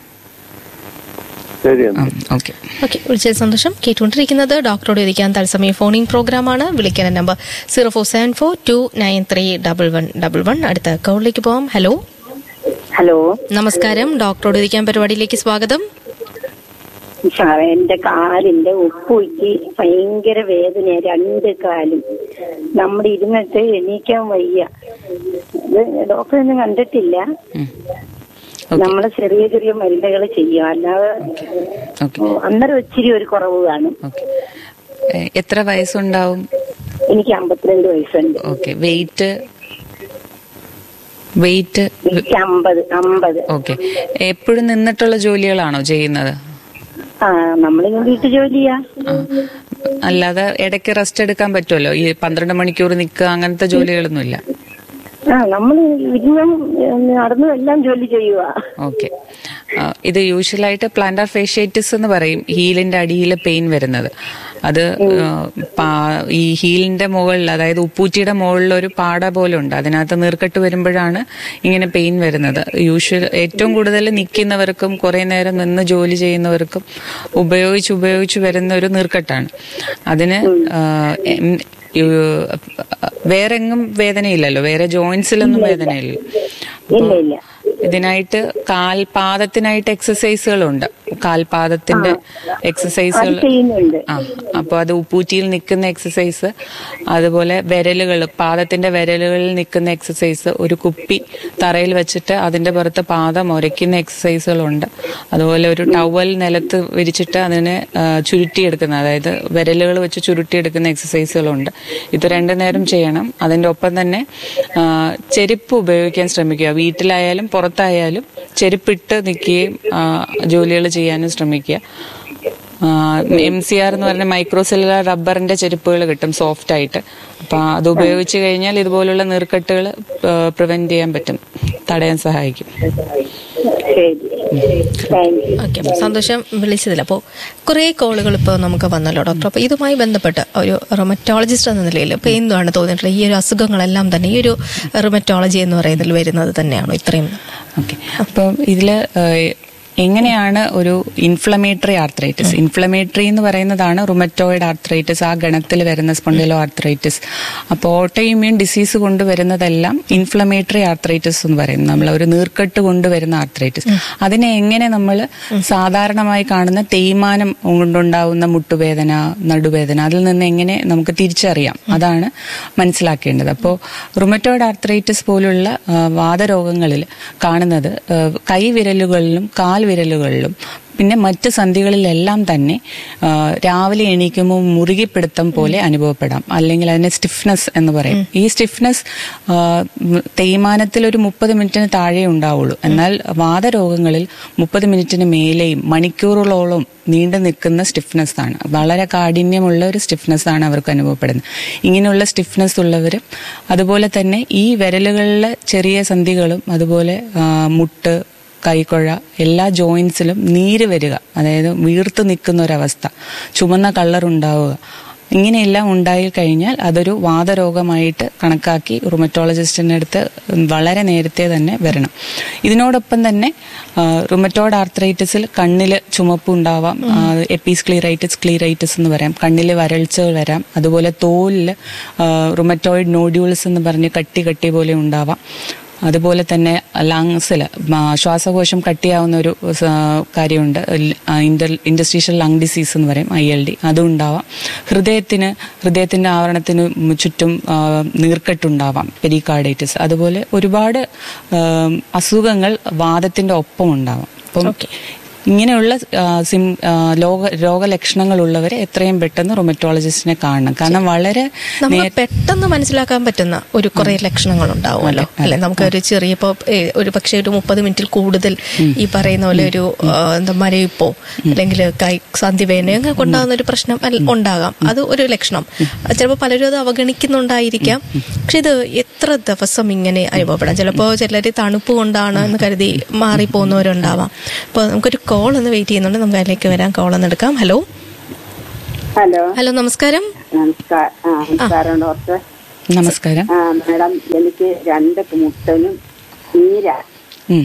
Speaker 9: ശരി എന്നാ.
Speaker 2: ഓക്കെ
Speaker 3: ഓക്കെ വിളിച്ചത് സന്തോഷം കേട്ടുകൊണ്ടിരിക്കുന്നത് ഡോക്ടറോട് ചോദിക്കാൻ തത്സമയ ഫോണിംഗ് പ്രോഗ്രാമാണ് വിളിക്കാൻ number zero four seven four two nine three double one double one അടുത്ത കോളിലേക്ക് പോവാം ഹലോ
Speaker 10: ഹലോ
Speaker 3: നമസ്കാരം ഡോക്ടറോട് ചോദിക്കാൻ പരിപാടിയിലേക്ക് സ്വാഗതം
Speaker 10: സാറേ എന്റെ കാലിന്റെ ഉപ്പുറ്റി ഭയങ്കര വേദനയാ രണ്ട് കാലും നമ്മൾ ഇരുന്നിട്ട് എണീക്കാൻ വയ്യ ഇത് ഡോക്ടറൊന്നും കണ്ടിട്ടില്ല നമ്മൾ ചെറിയ ചെറിയ മരുന്നുകൾ ചെയ്യും അല്ലാതെ അന്നേരം ഇച്ചിരി ഒരു കുറവ് കാണും
Speaker 2: എത്ര വയസ്സുണ്ടാവും
Speaker 10: എനിക്ക് അമ്പത്തിരണ്ട് വയസ്സുണ്ട്
Speaker 2: ഓക്കെ വെയിറ്റ് വെയിറ്റ്
Speaker 10: എനിക്ക് അമ്പത് അമ്പത്
Speaker 2: ഓക്കെ എപ്പോഴും നിന്നിട്ടുള്ള ജോലികളാണോ ചെയ്യുന്നത്
Speaker 10: ആ നമ്മളിങ്ങനെ വീട്ടു ജോലിയാ
Speaker 2: അല്ലാതെ ഇടയ്ക്ക് റെസ്റ്റ് എടുക്കാൻ പറ്റുമല്ലോ ഈ പന്ത്രണ്ട് മണിക്കൂർ നിൽക്കുക അങ്ങനത്തെ ജോലികളൊന്നുമില്ല
Speaker 10: ആ നമ്മൾ ഇരുന്നും നടന്നും എല്ലാം ജോലി ചെയ്യുക
Speaker 2: ഓക്കെ ഇത് യൂഷ്വലായിട്ട് പ്ലാന്റാർ ഫേഷ്യേറ്റിസ് എന്ന് പറയും ഹീലിന്റെ അടിയിൽ പെയിൻ വരുന്നത് അത് ആ, പാ- ഈ ഹീലിന്റെ മുകളിൽ അതായത് ഉപ്പൂറ്റിയുടെ മുകളിൽ ഒരു പാട പോലെ ഉണ്ട് അതിനകത്ത് നീർക്കെട്ട് വരുമ്പോഴാണ് ഇങ്ങനെ പെയിൻ വരുന്നത് യൂഷ്വൽ ഏറ്റവും കൂടുതൽ നിൽക്കുന്നവർക്കും കുറെ നേരം നിന്ന് ജോലി ചെയ്യുന്നവർക്കും ഉപയോഗിച്ച് ഉപയോഗിച്ച് വരുന്ന ഒരു നീർക്കെട്ടാണ് അതിന് ആ, എം- യു- വേറെങ്ങും വേദനയില്ലല്ലോ വേറെ ജോയിന്റ്സിലൊന്നും വേദനയില്ല
Speaker 10: ഇല്ല ഇല്ല
Speaker 2: ഇതിനായിട്ട് കാൽപാദത്തിനായിട്ട് എക്സസൈസുകളുണ്ട് കാൽപാദത്തിന്റെ എക്സസൈസുകൾ
Speaker 10: അത് ചെയ്യുന്നുണ്ട്
Speaker 2: ആ അപ്പോൾ അത് ഉപ്പൂറ്റിയിൽ നിൽക്കുന്ന എക്സസൈസ് അതുപോലെ വിരലുകൾ പാദത്തിന്റെ വിരലുകളിൽ നിൽക്കുന്ന എക്സസൈസ് ഒരു കുപ്പി തറയിൽ വെച്ചിട്ട് അതിന്റെ പുറത്ത് പാദം ഉരയ്ക്കുന്ന എക്സസൈസുകളുണ്ട് അതുപോലെ ഒരു ടവൽ നിലത്ത് വിരിച്ചിട്ട് അതിനെ ആ, ചുരുട്ടിയെടുക്കുന്ന അതായത് വിരലുകൾ വെച്ച് ചുരുട്ടിയെടുക്കുന്ന എക്സസൈസുകളുണ്ട് ഇത് രണ്ടു നേരം ചെയ്യണം അതിന്റെ ഒപ്പം തന്നെ ആ, ചെരുപ്പ് ഉപയോഗിക്കാൻ ശ്രമിക്കുക വീട്ടിലായാലും പുറത്തായാലും ചെരുപ്പിട്ട് നിൽക്കുകയും ജോലികൾ ചെയ്യാനും ശ്രമിക്കുക എം സി ആർ എന്ന് പറഞ്ഞ മൈക്രോസെല്ലുലാർ റബ്ബറിന്റെ ചെരുപ്പുകൾ കിട്ടും സോഫ്റ്റ് ആയിട്ട് അപ്പൊ അത് ഉപയോഗിച്ച് കഴിഞ്ഞാൽ ഇതുപോലുള്ള നീർക്കെട്ടുകൾ പ്രിവെന്റ് ചെയ്യാൻ പറ്റും തടയാൻ സഹായിക്കും
Speaker 3: ഓക്കെ സന്തോഷം വിളിച്ചതിൽ അപ്പോൾ കുറേ കോളുകൾ ഇപ്പോൾ നമുക്ക് വന്നല്ലോ ഡോക്ടർ അപ്പോൾ ഇതുമായി ബന്ധപ്പെട്ട് ഒരു റൊമറ്റോളജിസ്റ്റ് എന്ന നിലയിൽ ഇപ്പോൾ എന്താണ് തോന്നിയിട്ടുള്ളത് ഈ ഒരു അസുഖങ്ങളെല്ലാം തന്നെ ഈ ഒരു റൊമറ്റോളജി എന്ന് പറയുന്നതിൽ വരുന്നത് തന്നെയാണോ ഇത്രയും
Speaker 2: ഓക്കെ അപ്പം ഇതില് ഏഹ്, എങ്ങനെയാണ് ഒരു ഇൻഫ്ലമേറ്ററി ആർത്രൈറ്റിസ് ഇൻഫ്ലമേറ്ററി എന്ന് പറയുന്നതാണ് റുമറ്റോയിഡ് ആർത്രൈറ്റിസ് ആ ഗണത്തിൽ വരുന്ന സ്പോണ്ടിലോ ആർത്രൈറ്റിസ് അപ്പോൾ ഓട്ടോ ഇമ്മ്യൂൺ ഡിസീസ് കൊണ്ടുവരുന്നതെല്ലാം ഇൻഫ്ലമേറ്ററി ആർത്രൈറ്റിസ് എന്ന് പറയുന്നത് നമ്മൾ ഒരു നീർക്കെട്ട് കൊണ്ടുവരുന്ന ആർത്രൈറ്റിസ് അതിനെ എങ്ങനെ നമ്മൾ സാധാരണമായി കാണുന്ന തേയ്മാനം കൊണ്ടുണ്ടാവുന്ന മുട്ടുവേദന നടുവേദന അതിൽ നിന്ന് എങ്ങനെ നമുക്ക് തിരിച്ചറിയാം അതാണ് മനസ്സിലാക്കേണ്ടത് അപ്പോൾ റുമറ്റോയിഡ് ആർത്രൈറ്റിസ് പോലുള്ള ആ, വാതരോഗങ്ങളിൽ കാണുന്നത് ആ, കൈവിരലുകളിലും കാൽവിരലുകളിലും പിന്നെ മറ്റ് സന്ധികളിലെല്ലാം തന്നെ ആ, രാവിലെ എണീക്കുമ്പോൾ മുറുകിപ്പിടുത്തം പോലെ അനുഭവപ്പെടാം അല്ലെങ്കിൽ അതിനെ സ്റ്റിഫ്നെസ് എന്ന് പറയും ഈ സ്റ്റിഫ്നെസ് തേയ്മാനത്തിൽ ഒരു മുപ്പത് മിനിറ്റിന് താഴെ ഉണ്ടാവുള്ളൂ എന്നാൽ വാതരോഗങ്ങളിൽ മുപ്പത് മിനിറ്റിന് മേലെയും മണിക്കൂറുകളോളം നീണ്ടു നിൽക്കുന്ന സ്റ്റിഫ്നെസ് ആണ് വളരെ കാഠിന്യമുള്ള ഒരു സ്റ്റിഫ്നെസ് ആണ് അവർക്ക് അനുഭവപ്പെടുന്നത് ഇങ്ങനെയുള്ള സ്റ്റിഫ്നെസ് ഉള്ളവരും അതുപോലെ തന്നെ ഈ വിരലുകളിലെ ചെറിയ സന്ധികളും അതുപോലെ ആ, മുട്ട് കൈക്കുഴ എല്ലാ ജോയിൻസിലും നീര് വരിക അതായത് വീർത്ത് നിൽക്കുന്ന ഒരവസ്ഥ ചുമന്ന കളർ ഉണ്ടാവുക ഇങ്ങനെയെല്ലാം ഉണ്ടായി കഴിഞ്ഞാൽ അതൊരു വാതരോഗമായിട്ട് കണക്കാക്കി റുമറ്റോളജിസ്റ്റിൻ്റെ അടുത്ത് വളരെ നേരത്തെ തന്നെ വരണം ഇതിനോടൊപ്പം തന്നെ റുമറ്റോഡ് ആർത്രൈറ്റിസിൽ കണ്ണിൽ ചുമപ്പ് ഉണ്ടാവാം എപ്പീസ് ക്ലീറൈറ്റിസ് ക്ലീറൈറ്റിസ് എന്ന് പറയാം കണ്ണിൽ വരൾച്ചകൾ വരാം അതുപോലെ തോലിൽ റുമറ്റോയിഡ് നോഡ്യൂൾസ് എന്ന് പറഞ്ഞ് കട്ടി കട്ടി പോലെ ഉണ്ടാവാം അതുപോലെ തന്നെ ലങ്സിൽ ശ്വാസകോശം കട്ടിയാവുന്ന ഒരു സ- കാര്യമുണ്ട് ഇന്റർ ഇൻഡസ്ട്രീഷ്യൽ ലങ് ഡിസീസ് എന്ന് പറയും ഐ എൽ ഡി അതും ഉണ്ടാവാം ഹൃദയത്തിന് ഹൃദയത്തിന്റെ ആവരണത്തിന് ചുറ്റും ആ, നീർക്കെട്ടുണ്ടാവാം പെരികാർഡൈറ്റിസ് അതുപോലെ ഒരുപാട് ആ, അസുഖങ്ങൾ വാദത്തിന്റെ ഒപ്പം ഉണ്ടാവാം അപ്പം ഇങ്ങനെയുള്ള ആ, സിം ആ, ലോക രോഗലക്ഷണങ്ങളുള്ളവരെ എത്രയും പെട്ടെന്ന് റൊമറ്റോളജിസ്റ്റിനെ കാണണം കാരണം വളരെ
Speaker 3: നമ്മൾ പെട്ടെന്ന് മനസ്സിലാക്കാൻ പറ്റുന്ന ഒരു കുറെ ലക്ഷണങ്ങൾ ഉണ്ടാവുമല്ലോ അല്ലെ നമുക്ക് ഒരു ചെറിയ ഇപ്പോ ഏ, ഒരു പക്ഷേ ഒരു മുപ്പത് മിനിറ്റിൽ കൂടുതൽ ഈ പറയുന്ന പോലെ ഒരു ആ, എന്താ മരവിപ്പോ അല്ലെങ്കിൽ കൈ സന്ധിവേദന അങ്ങനെ കൊണ്ടാകുന്ന ഒരു പ്രശ്നം അല്ല- ഉണ്ടാകാം അത് ഒരു ലക്ഷണം ചിലപ്പോൾ പലരും അത് അവഗണിക്കുന്നുണ്ടായിരിക്കാം പക്ഷെ ഇത് എത്ര ദിവസം ഇങ്ങനെ അനുഭവപ്പെടാം ചിലപ്പോൾ ചിലർ തണുപ്പ് കൊണ്ടാണ് എന്ന് കരുതി മാറിപ്പോകുന്നവരുണ്ടാവാം അപ്പോൾ നമുക്കൊരു കോൾ ഒന്ന് വെയിറ്റ് ചെയ്യുന്നുണ്ട് നമുക്ക് അതിലേക്ക് വരാൻ കോൾ ഒന്ന് എടുക്കാം ഹലോ
Speaker 10: ഹലോ
Speaker 3: ഹലോ നമസ്കാരം
Speaker 10: നമസ്കാരം ആ നമസ്കാരം ഡോക്ടർ
Speaker 2: നമസ്കാരം
Speaker 10: ആ മാഡം എനിക്ക് രണ്ട് മുട്ടനും നീരാ
Speaker 2: ഉം.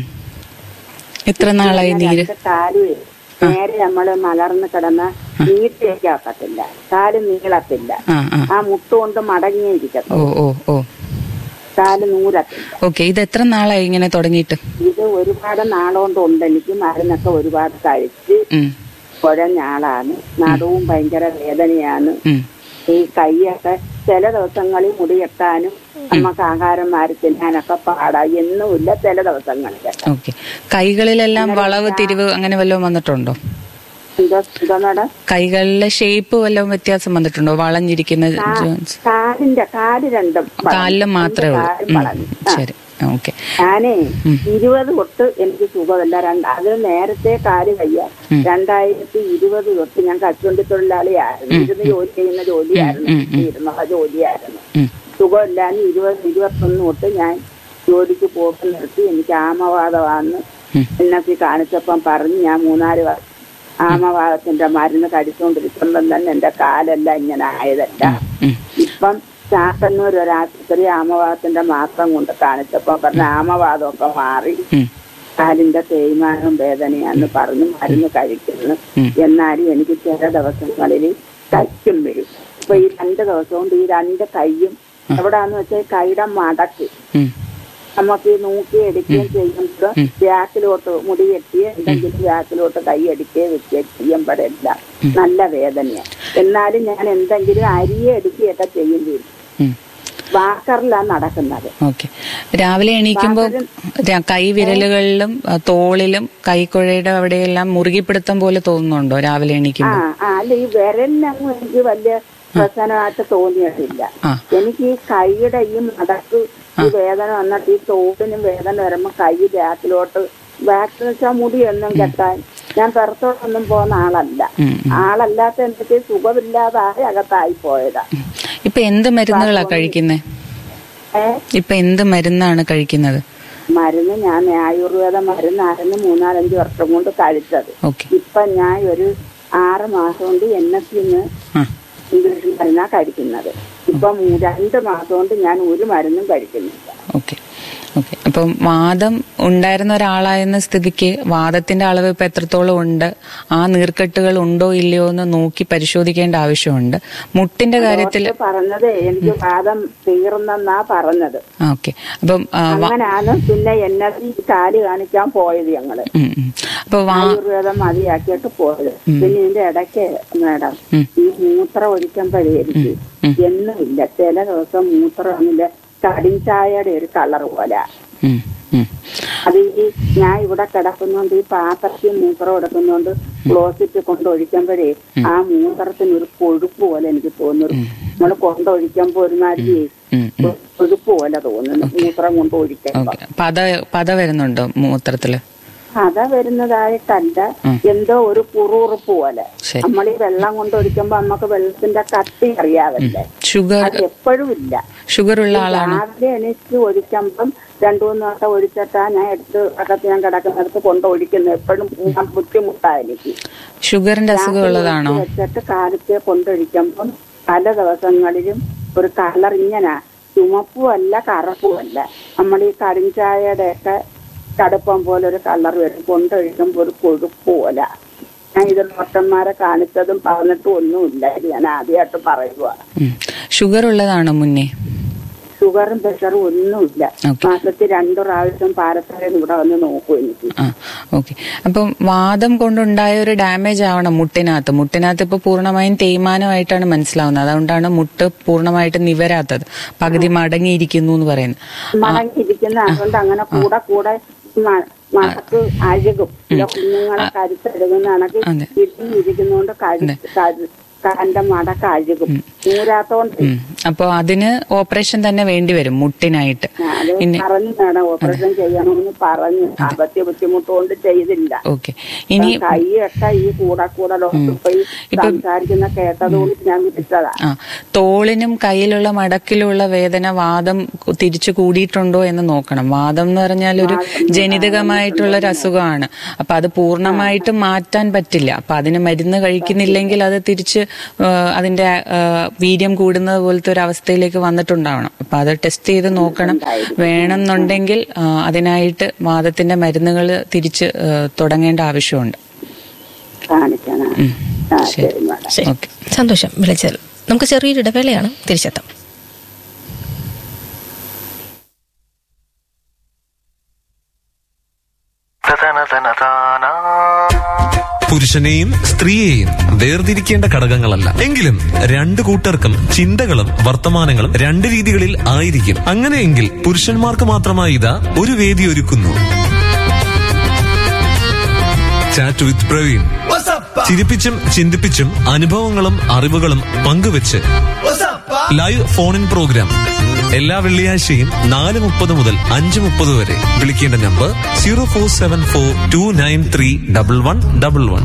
Speaker 2: എത്ര നാളായി നീര്
Speaker 10: രണ്ട് കാലും നേരെ നമ്മള് മലർന്ന് കിടന്ന നീട്ടിയേക്കാക്കത്തില്ല കാല് നീളത്തില്ല
Speaker 2: ആ ആ
Speaker 10: ആ മുട്ട് കൊണ്ട് മടങ്ങിയിരിക്കത്തില്ല
Speaker 2: ഓ ഓ ഓ
Speaker 10: കാല് നൂരത്തില്ല
Speaker 2: ഓക്കെ ഇത് എത്ര നാളായി ഇങ്ങനെ തുടങ്ങിയിട്ട്
Speaker 10: ഇത് ഒരുപാട് നാളുകൊണ്ട് ഉണ്ട് എനിക്ക് മരുന്നൊക്കെ ഒരുപാട് കഴിച്ച്
Speaker 2: ഉം,
Speaker 10: കുഴഞ്ഞ ആളാണ് നടുവും ഭയങ്കര വേദനയാണ്
Speaker 2: ഉം.
Speaker 10: ഈ കൈയൊക്കെ ചില ദിവസങ്ങളിൽ മുടിയെത്താനും നമുക്ക് ആഹാരം മാറി തിന്നാനൊക്കെ പാടാ എന്നുമില്ല ചില ദിവസങ്ങളിൽ
Speaker 2: ഓക്കെ കൈകളിലെല്ലാം വളവ് തിരിവ് അങ്ങനെ വല്ലതും വന്നിട്ടുണ്ടോ
Speaker 10: എന്തോ എന്തോ മാഡം
Speaker 2: കൈകളിലെ ഷേപ്പ് വല്ലതും വ്യത്യാസം വന്നിട്ടുണ്ടോ വളഞ്ഞിരിക്കുന്ന ജോൺസ്
Speaker 10: കാലിന്റെ കാല് രണ്ടും വളഞ്ഞു.
Speaker 2: കാലിലും മാത്രമേ ഉള്ളൂ
Speaker 10: കാലും
Speaker 2: ഉം,
Speaker 10: വളഞ്ഞു. ആ.
Speaker 2: ശരി ഓക്കെ
Speaker 10: ഞാനേ ഇരുപത് തൊട്ട് എനിക്ക് സുഖമില്ല രണ്ട് അത് നേരത്തെ കാല് വയ്യ രണ്ടായിരത്തി ഇരുപത് തൊട്ട് ഞാൻ കച്ചുവണ്ടി തൊഴിലാളിയായിരുന്നു ഇരുന്ന് ജോലി ചെയ്യുന്ന ജോലിയായിരുന്നു ഇരുന്നുള്ള ജോലിയായിരുന്നു
Speaker 2: ഉം.
Speaker 10: സുഖമില്ലാന്ന് ഇരുപത് ഇരുപത്തൊന്ന് തൊട്ട് ഞാൻ ജോലിക്ക് പോക്ക് നിർത്തി എനിക്ക് ആമവാദമാണെന്ന് എന്നെ കാണിച്ചപ്പം പറഞ്ഞ് ഞാൻ മൂന്നാല് വർഷം ആമവാദത്തിന്റെ മരുന്ന് കടിച്ചുകൊണ്ടിരിക്കുമ്പം തന്നെ എന്റെ കാലെല്ലാം ഇങ്ങനെ ആയതല്ല ഇപ്പം ചാത്തന്നൂർ ഒരു ആശുപത്രി ആമവാദത്തിന്റെ മാസം കൊണ്ട് കാണിച്ചപ്പോ പറഞ്ഞ ആമവാദമൊക്കെ മാറി കാലിന്റെ തേയ്മാനവും വേദനയാന്ന് പറഞ്ഞ് മരുന്ന് കഴിക്കുന്നു എന്നാലും എനിക്ക് ചില ദിവസങ്ങളിൽ കയ്ക്കും വരും ഇപ്പൊ ഈ രണ്ട് ദിവസം കൊണ്ട് ഈ രണ്ട് കൈയും എവിടാന്ന് വെച്ചാൽ കൈയുടെ മടക്ക്
Speaker 2: ഉം.
Speaker 10: നമുക്ക് ഈ നോക്കി എടുക്കുകയും ചെയ്യുമ്പോൾ ബാക്കിലോട്ട് മുടി കെട്ടി എന്തെങ്കിലും ബാക്കിലോട്ട് കൈ അടിക്കുകയോ വെക്കുകയോ ചെയ്യുമ്പോഴല്ല നല്ല വേദനയാണ് എന്നാലും ഞാൻ എന്തെങ്കിലും അരിയെ എടുക്കുകയൊക്കെ ചെയ്യും ചെയ്യും
Speaker 2: ഉം.
Speaker 10: വാക്കറിലാണ് നടക്കുന്നത്
Speaker 2: ഓക്കെ രാവിലെ എണീക്കുമ്പോൾ കൈ വിരലുകളിലും ആ, തോളിലും കൈക്കുഴയുടെ അവിടെയെല്ലാം മുറുകിപ്പിടുത്തം പോലെ തോന്നുന്നുണ്ടോ രാവിലെ
Speaker 10: ആ
Speaker 2: എണീക്കുമ്പോൾ
Speaker 10: ആ അല്ല ഈ വിരലിനങ്ങും എനിക്ക് വലിയ പ്രശ്നമായിട്ട് തോന്നിയിട്ടില്ല
Speaker 2: ആ.
Speaker 10: എനിക്ക് ഈ കൈയുടെ ഈ മടക്ക് ഈ വേദന വന്നിട്ട് ഈ തോട്ടിനും വേദന വരുമ്പോ കൈ ബാക്കിലോട്ട് ബാക്കിൽ വെച്ചാൽ മുടിയൊന്നും കെട്ടാൻ ഞാൻ പുറത്തോട്ടൊന്നും പോകുന്ന ആളല്ല ആളല്ലാത്ത എനിക്ക് സുഖമില്ലാതായി അകത്തായി പോയതാ
Speaker 2: ഇപ്പൊ എന്ത് മരുന്നുകളാ കഴിക്കുന്നേ
Speaker 10: ഏ
Speaker 2: ഇപ്പൊ എന്ത് മരുന്നാണ് കഴിക്കുന്നത്
Speaker 10: മരുന്ന് ഞാൻ ആയുർവേദ മരുന്നായിരുന്നു മൂന്നാലഞ്ച് വർഷം കൊണ്ട് കഴിച്ചത്
Speaker 2: ഓക്കെ
Speaker 10: ഇപ്പൊ ഞാൻ ഒരു ആറ് മാസം കൊണ്ട് എൻ എസ് സിന്ന് ഇംഗ്ലീഷ് മരുന്നാ കഴിക്കുന്നത് ഇപ്പൊ മൂ- രണ്ട് മാസം കൊണ്ട് ഞാൻ ഒരു മരുന്നും കഴിക്കുന്നില്ല
Speaker 2: ഓക്കെ ഓക്കെ അപ്പം വാദം ഉണ്ടായിരുന്ന ഒരാളായിരുന്ന സ്ഥിതിക്ക് വാദത്തിന്റെ അളവ് ഇപ്പൊ എത്രത്തോളം ഉണ്ട് ആ നീർക്കെട്ടുകൾ ഉണ്ടോ ഇല്ലയോ എന്ന് നോക്കി പരിശോധിക്കേണ്ട ആവശ്യമുണ്ട് മുട്ടിന്റെ കാര്യത്തിൽ
Speaker 10: ഡോക്ടർ പറഞ്ഞത് എനിക്ക് വാദം തീർന്നെന്നാ പറഞ്ഞത്
Speaker 2: ഓക്കെ അപ്പം ആ, വ-
Speaker 10: അങ്ങനാണ് പിന്നെ എൻ എസ് സി കാല് കാണിക്കാൻ പോയത് ഞങ്ങള്
Speaker 2: ഉം, ഉം. അപ്പൊ വാ
Speaker 10: ആയുർവേദം മതിയാക്കിയിട്ട് പോയത് പിന്നെ ഇതിന്റെ ഇടയ്ക്ക് മാഡം ഈ മൂത്രം ഒഴിക്കുമ്പോഴേ എനിക്ക് എന്നുമില്ല ചില ദിവസം മൂത്രം ഒന്നില്ല കടിഞ്ചായയുടെ ഒരു കളർ പോലെ
Speaker 2: ഉം, ഉം.
Speaker 10: അത് ഈ ഞാൻ ഇവിടെ കിടക്കുന്നോണ്ട് ഈ പാത്രത്തിൽ മൂത്രം എടുക്കുന്നോണ്ട് ക്ലോസിറ്റ് കൊണ്ടൊഴിക്കുമ്പോഴേ ആ മൂത്രത്തിന് ഒരു കൊഴുപ്പ് പോലെ എനിക്ക് തോന്നുന്നു നമ്മൾ കൊണ്ടൊഴിക്കുമ്പോ ഒരുമാതിരി കൊഴുപ്പ് പോലെ തോന്നുന്നു മൂത്രം കൊണ്ട് ഒഴിക്കുമ്പോ
Speaker 2: ഓക്കെ പത പത വരുന്നുണ്ടോ മൂത്രത്തില്
Speaker 10: കഥ വരുന്നതായിട്ടല്ല എന്തോ ഒരു കുറുറുപ്പ് പോലെ
Speaker 2: ശരി.
Speaker 10: നമ്മൾ ഈ വെള്ളം കൊണ്ട് ഒഴിക്കുമ്പോ നമുക്ക് വെള്ളത്തിന്റെ കട്ടി അറിയാവല്ലേ
Speaker 2: ഷുഗർ
Speaker 10: അത് എപ്പോഴും ഇല്ല
Speaker 2: ഷുഗർ ഉള്ള ആളാണ്
Speaker 10: രാവിലെ എണീറ്റ് ഒഴിക്കുമ്പം രണ്ടു മൂന്ന് വട്ടം ഒഴിച്ചിട്ടാ ഞാൻ എടുത്ത് അകത്ത് ഞാൻ കിടക്കുന്നിടത്ത് കൊണ്ട് ഒഴിക്കുന്നത് എപ്പോഴും ഞാൻ ബുദ്ധിമുട്ടാ എനിക്ക്
Speaker 2: ഷുഗറിന്റെ അസുഖം ഉള്ളതാണോ
Speaker 10: രാത്രി വെച്ചിട്ട് കാലത്തെ കൊണ്ടൊഴിക്കുമ്പം പല ദിവസങ്ങളിലും ഒരു കളർ ഇങ്ങനെ ചുമപ്പും അല്ല കറുപ്പും അല്ല നമ്മൾ ഈ കരിഞ്ചായയുടെ ഒക്കെ കടുപ്പം പോലെ ഒരു കളർ വരും കൊണ്ടൊഴിക്കുമ്പോൾ ഒരു കൊഴുപ്പ് പോലെ ഞാൻ ഇത് ഡോക്ടർമാരെ കാണിച്ചതും പറഞ്ഞിട്ടും ഒന്നുമില്ല ഇത് ഞാൻ ആദ്യമായിട്ട് പറയുക
Speaker 2: ഉം. ഷുഗർ ഉള്ളതാണോ മുന്നേ
Speaker 10: ഷുഗറും പ്രഷറും ഒന്നുമില്ല മാസത്തിൽ രണ്ടു പ്രാവശ്യം പാരത്തറയിൽ ഇവിടെ വന്ന് നോക്കൂ എനിക്ക്
Speaker 2: ആ ഓക്കെ അപ്പം വാദം കൊണ്ടുണ്ടായ ഒരു ഡാമേജ് ആവണം മുട്ടിനകത്ത് മുട്ടിനകത്ത് ഇപ്പൊ പൂർണ്ണമായും തേയ്മാനമായിട്ടാണ് മനസ്സിലാവുന്നത് അതുകൊണ്ടാണ് മുട്ട് പൂർണ്ണമായിട്ട് നിവരാത്തത് പകുതി മടങ്ങിയിരിക്കുന്നു എന്ന് പറയുന്നത്
Speaker 10: മടങ്ങിയിരിക്കുന്ന അതുകൊണ്ട് അങ്ങനെ കൂടെ കൂടെ മ- മടക്ക് അഴുകും പിന്നെ കുഞ്ഞുങ്ങളെ കരുത്തഴുകുന്ന കണക്ക്
Speaker 2: അതെ.
Speaker 10: ഇരിക്കുന്നോണ്ട് കരുത്ത് കരു- കാലിന്റെ മടക്ക് അഴുകും നൂരാത്തോണ്ട്
Speaker 2: ഉം. അപ്പോ അതിന് ഓപ്പറേഷൻ തന്നെ വേണ്ടി വരും മുട്ടിനായിട്ട്
Speaker 10: അത്
Speaker 2: ഇനി
Speaker 10: പറഞ്ഞു വേണം ഓപ്പറേഷൻ ചെയ്യണമെന്ന് പറഞ്ഞു സാമ്പത്തിക ബുദ്ധിമുട്ടുകൊണ്ട് ചെയ്തില്ല
Speaker 2: ഓക്കെ ഇനി
Speaker 10: കൈയൊക്കെ ഈ കൂടെ കൂടെ ഡോക്ടർ പോയി സംസാരിക്കുന്ന കേട്ടതുകൊണ്ട് ഞാൻ വിളിച്ചതാ
Speaker 2: ആ തോളിനും കയ്യിലുള്ള മടക്കിലുള്ള വേദന വാദം കു- തിരിച്ചു കൂടിയിട്ടുണ്ടോ എന്ന് നോക്കണം വാദം എന്ന് പറഞ്ഞാൽ ഒരു ജനിതകമായിട്ടുള്ള ഒരു അസുഖമാണ് അപ്പൊ അത് പൂർണ്ണമായിട്ടും മാറ്റാൻ പറ്റില്ല അപ്പൊ അതിന് മരുന്ന് കഴിക്കുന്നില്ലെങ്കിൽ അത് തിരിച്ച് ആ, അതിന്റെ ആ, വീര്യം കൂടുന്നത് പോലത്തെ ഒരു അവസ്ഥയിലേക്ക് വന്നിട്ടുണ്ടാവണം അപ്പൊ അത് ടെസ്റ്റ് ചെയ്ത് നോക്കണം വേണമെന്നുണ്ടെങ്കിൽ ആ, അതിനായിട്ട് വാദത്തിന്റെ മരുന്നുകൾ തിരിച്ച് ആ, തുടങ്ങേണ്ട ആവശ്യമുണ്ട്
Speaker 10: കാണിക്കണം
Speaker 2: ഉം.
Speaker 10: ആ
Speaker 2: ശരി
Speaker 10: ശരി മാഡം
Speaker 3: ശരി
Speaker 2: ഓക്കെ
Speaker 3: സന്തോഷം വിളിച്ചതിൽ നമുക്ക് ചെറിയൊരു ഇടവേളയാണ് തിരിച്ചെത്താം
Speaker 11: പുരുഷനെയും സ്ത്രീയെയും വേർതിരിക്കേണ്ട ഘടകങ്ങളല്ല എങ്കിലും രണ്ടു കൂട്ടർക്കും ചിന്തകളും വർത്തമാനങ്ങളും രണ്ട് രീതികളിൽ ആയിരിക്കും അങ്ങനെയെങ്കിൽ പുരുഷന്മാർക്ക് മാത്രമായി ഇതാ ഒരു വേദി ഒരുക്കുന്നു ചാറ്റ് വിത്ത് പ്രവീൺ ചിരിപ്പിച്ചും ചിന്തിപ്പിച്ചും അനുഭവങ്ങളും അറിവുകളും പങ്കുവെച്ച് ലൈവ് ഫോൺ ഇൻ പ്രോഗ്രാം എല്ലാ വെള്ളിയാഴ്ചയും നാല് മുപ്പത് മുതൽ അഞ്ച് മുപ്പത് വരെ വിളിക്കേണ്ട number zero four seven four two nine three double one double one